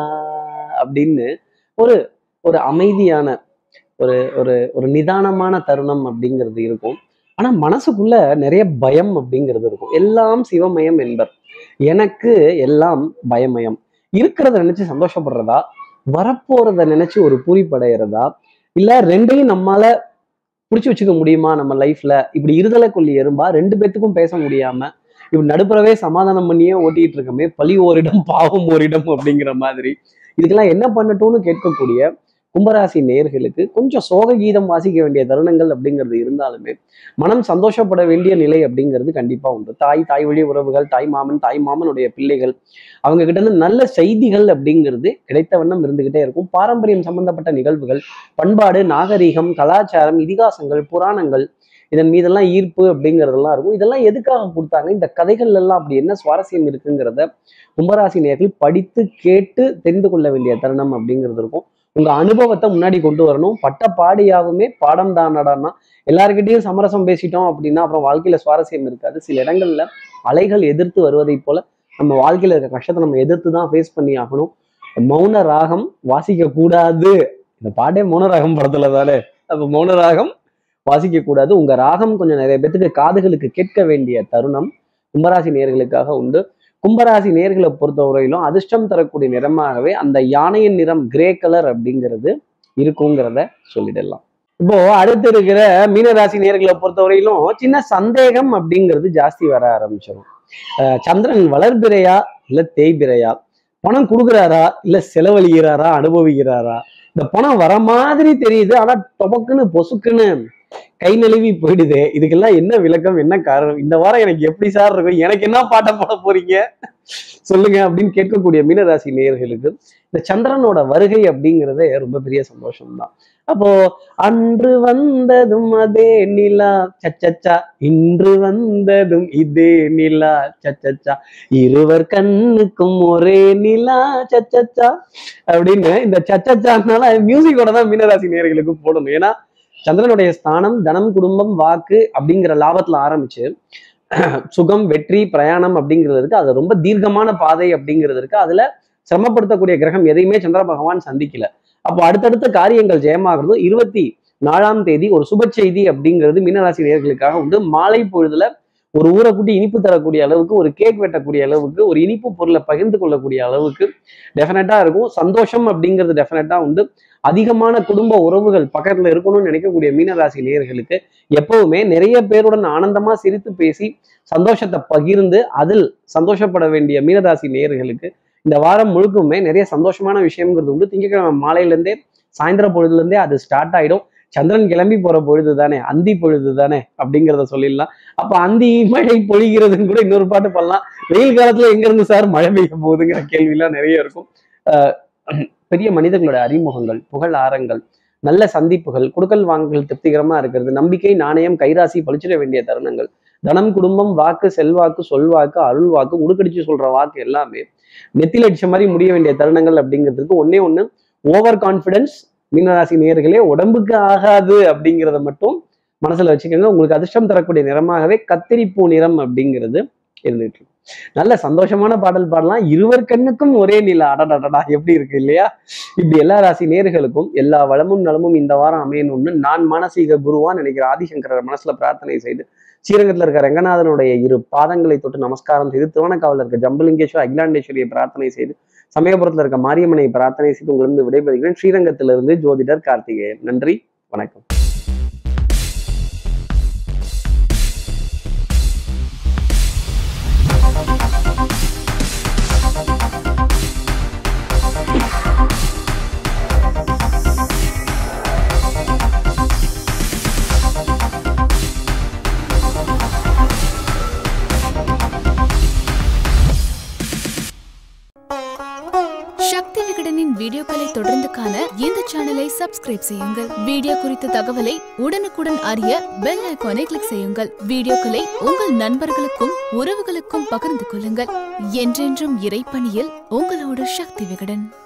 S1: அப்படின்னு ஒரு ஒரு அமைதியான ஒரு ஒரு ஒரு நிதானமான தருணம் அப்படிங்கிறது இருக்கும் ஆனா மனசுக்குள்ள நிறைய பயம் அப்படிங்கிறது இருக்கும் எல்லாம் சிவமயம் என்பர் எனக்கு எல்லாம் பயமயம் இருக்கிறத நினைச்சு சந்தோஷப்படுறதா வரப்போறத நினைச்சு ஒரு பூரிப்படைகிறதா இல்ல ரெண்டையும் நம்மால புடிச்சு வச்சுக்க முடியுமா நம்ம லைஃப்ல இப்படி இருதலை கொல்லி எறும்பா ரெண்டு பேத்துக்கும் பேச முடியாம இப்படி நடுப்புறவே சமாதானம் பண்ணியே ஓட்டிட்டு இருக்கமே பழி ஓரிடம் பாவம் ஓரிடம் அப்படிங்கிற மாதிரி இதுக்கெல்லாம் என்ன பண்ணட்டும்னு கேட்கக்கூடிய கும்பராசி நேயர்களுக்கு கொஞ்சம் சோக கீதம் வாசிக்க வேண்டிய தருணங்கள் அப்படிங்கிறது இருந்தாலுமே மனம் சந்தோஷப்பட வேண்டிய நிலை அப்படிங்கிறது கண்டிப்பா உண்டு தாய் தாய் வழி உறவுகள் தாய் மாமன் தாய் மாமனுடைய பிள்ளைகள் அவங்க கிட்ட இருந்து நல்ல செய்திகள் அப்படிங்கிறது கிடைத்த வண்ணம் இருந்துகிட்டே இருக்கும் பாரம்பரியம் சம்பந்தப்பட்ட நிகழ்வுகள் பண்பாடு நாகரீகம் கலாச்சாரம் இதிகாசங்கள் புராணங்கள் இதன் மீதெல்லாம் ஈர்ப்பு அப்படிங்கிறதெல்லாம் இருக்கும் இதெல்லாம் எதுக்காக கொடுத்தாங்க இந்த கதைகள் எல்லாம் அப்படி என்ன சுவாரஸ்யம் இருக்குங்கிறத கும்பராசி நேர்கள் படித்து கேட்டு தெரிந்து கொள்ள வேண்டிய தருணம் அப்படிங்கிறது இருக்கும் உங்க அனுபவத்தை முன்னாடி கொண்டு வரணும் பட்ட பாடியாவுமே பாடம் தானடான்னா எல்லாருக்கிட்டையும் சமரசம் பேசிட்டோம் அப்படின்னா அப்புறம் வாழ்க்கையில சுவாரஸ்யம் இருக்காது சில இடங்கள்ல அலைகள் எதிர்த்து வருவதை போல நம்ம வாழ்க்கையில இருக்க கஷ்டத்தை நம்ம எதிர்த்து தான் ஃபேஸ் பண்ணி ஆகணும் மௌன ராகம் வாசிக்க கூடாது இந்த பாட்டே மௌன ராகம் படத்துல தானே அப்ப மௌன ராகம் வாசிக்க கூடாது உங்க ராகம் கொஞ்சம் நிறைய பேத்துக்கு காதுகளுக்கு கேட்க வேண்டிய தருணம் கும்பராசி நேர்களுக்காக உண்டு கும்பராசி நேர்களை பொறுத்தவரையிலும் அதிர்ஷ்டம் தரக்கூடிய நிறமாகவே அந்த யானையின் நிறம் கிரே கலர் அப்படிங்கிறது இருக்குங்கிறத சொல்லிடலாம் இப்போ அடுத்து இருக்கிற மீனராசி நேர்களை பொறுத்தவரையிலும் சின்ன சந்தேகம் அப்படிங்கிறது ஜாஸ்தி வர ஆரம்பிச்சிடும் அஹ் சந்திரன் வளர்பிறையா இல்ல தேய்பிறையா பணம் கொடுக்குறாரா இல்ல செலவழிகிறாரா அனுபவிக்கிறாரா இந்த பணம் வர மாதிரி தெரியுது ஆனா டொமக்குன்னு பொசுக்குன்னு கை நழுவி போயிடுது இதுக்கெல்லாம் என்ன விளக்கம் என்ன காரணம் இந்த வாரம் எனக்கு எப்படி சார் இருக்கும் எனக்கு என்ன பாட்டை போட போறீங்க சொல்லுங்க அப்படின்னு கேட்கக்கூடிய மீனராசி நேயர்களுக்கு இந்த சந்திரனோட வருகை அப்படிங்கிறதே ரொம்ப பெரிய சந்தோஷம் தான் அப்போ அன்று வந்ததும் அதே நிலா சச்சச்சா இன்று வந்ததும் இதே நிலா சச்சச்சா இருவர் கண்ணுக்கும் ஒரே நிலா சச்சச்சா அப்படின்னு இந்த சச்சச்சானால மியூசிக்கோட தான் மீனராசி நேயர்களுக்கு போடணும் ஏன்னா சந்திரனுடைய ஸ்தானம் தனம் குடும்பம் வாக்கு அப்படிங்கிற லாபத்துல ஆரம்பிச்சு சுகம் வெற்றி பிரயாணம் அப்படிங்கிறதுக்கு அது ரொம்ப தீர்க்கமான பாதை அப்படிங்கிறதுக்கு அதுல சிரமப்படுத்தக்கூடிய கிரகம் எதையுமே சந்திர பகவான் சந்திக்கல அப்போ அடுத்தடுத்த காரியங்கள் ஜெயமாகிறது இருபத்தி நாலாம் தேதி ஒரு சுப செய்தி அப்படிங்கிறது மீனராசி நேர்களுக்காக உண்டு மாலை பொழுதுல ஒரு ஊரை கூட்டி இனிப்பு தரக்கூடிய அளவுக்கு ஒரு கேக் வெட்டக்கூடிய அளவுக்கு ஒரு இனிப்பு பொருளை பகிர்ந்து கொள்ளக்கூடிய அளவுக்கு டெஃபினட்டா இருக்கும் சந்தோஷம் அப்படிங்கிறது டெஃபினட்டா உண்டு அதிகமான குடும்ப உறவுகள் பக்கத்துல இருக்கணும்னு நினைக்கக்கூடிய மீனராசி நேயர்களுக்கு எப்பவுமே நிறைய பேருடன் ஆனந்தமா சிரித்து பேசி சந்தோஷத்தை பகிர்ந்து அதில் சந்தோஷப்பட வேண்டிய மீனராசி நேயர்களுக்கு இந்த வாரம் முழுக்குமே நிறைய சந்தோஷமான விஷயம்ங்கிறது உண்டு திங்கட்கிழமை மாலையில இருந்தே சாயந்தர பொழுதுல இருந்தே அது ஸ்டார்ட் ஆயிடும் சந்திரன் கிளம்பி போற பொழுது தானே அந்தி பொழுது தானே அப்படிங்கிறத சொல்லிடலாம் அப்ப அந்தி மழை பொழிகிறதுன்னு கூட இன்னொரு பாட்டு பண்ணலாம் வெயில் காலத்துல எங்க இருந்து சார் மழை பெய்ய போகுதுங்கிற கேள்விலாம் நிறைய இருக்கும் ஆஹ் பெரிய மனிதர்களோட அறிமுகங்கள் புகழ் ஆரங்கள் நல்ல சந்திப்புகள் குடுக்கல் வாங்கல் திருப்திகரமா இருக்கிறது நம்பிக்கை நாணயம் கைராசி பழிச்சிட வேண்டிய தருணங்கள் தனம் குடும்பம் வாக்கு செல்வாக்கு சொல்வாக்கு அருள் வாக்கு உடுக்கடிச்சு சொல்ற வாக்கு எல்லாமே நெத்தில அடிச்ச மாதிரி முடிய வேண்டிய தருணங்கள் அப்படிங்கிறதுக்கு ஒன்னே ஒண்ணு ஓவர் கான்ஃபிடன்ஸ் மீனராசி நேயர்களே உடம்புக்கு ஆகாது அப்படிங்கிறத மட்டும் மனசுல வச்சுக்கோங்க உங்களுக்கு அதிர்ஷ்டம் தரக்கூடிய நிறமாகவே கத்திரிப்பூ நிறம் அப்படிங்கிறது இருந்துட்டு இருக்கு நல்ல சந்தோஷமான பாடல் பாடலாம் இருவர் கண்ணுக்கும் ஒரே நிலா அடடடடா எப்படி இருக்கு இல்லையா இப்படி எல்லா ராசி நேர்களுக்கும் எல்லா வளமும் நலமும் இந்த வாரம் அமையணும்னு நான் மானசீக குருவான் நினைக்கிற ஆதிசங்கரர் மனசுல பிரார்த்தனை செய்து ஸ்ரீரங்கத்துல இருக்க ரங்கநாதனுடைய இரு பாதங்களை தொட்டு நமஸ்காரம் செய்து திருவண்ணக்காவில் இருக்க ஜம்பலிங்கேஸ்வர் அகிலாண்டேஸ்வரியை பிரார்த்தனை செய்து சமயபுரத்துல இருக்க மாரியம்மனை பிரார்த்தனை செய்து உங்களிருந்து விடைபெறுகிறேன் ஸ்ரீரங்கத்திலிருந்து ஜோதிடர் கார்த்திகேயன் நன்றி வணக்கம்
S2: வீடியோக்களுக்கான இந்த சேனலை சப்ஸ்கிரைப் செய்யுங்கள் வீடியோ குறித்த தகவலை உடனுக்குடன் அறிய பெல் ஐகானை கிளிக் செய்யுங்கள் வீடியோக்களை உங்கள் நண்பர்களுக்கும் உறவுகளுக்கும் பகிர்ந்து கொள்ளுங்கள் என்றென்றும் இறைப்பணியில் உங்களோடு சக்தி விகடன்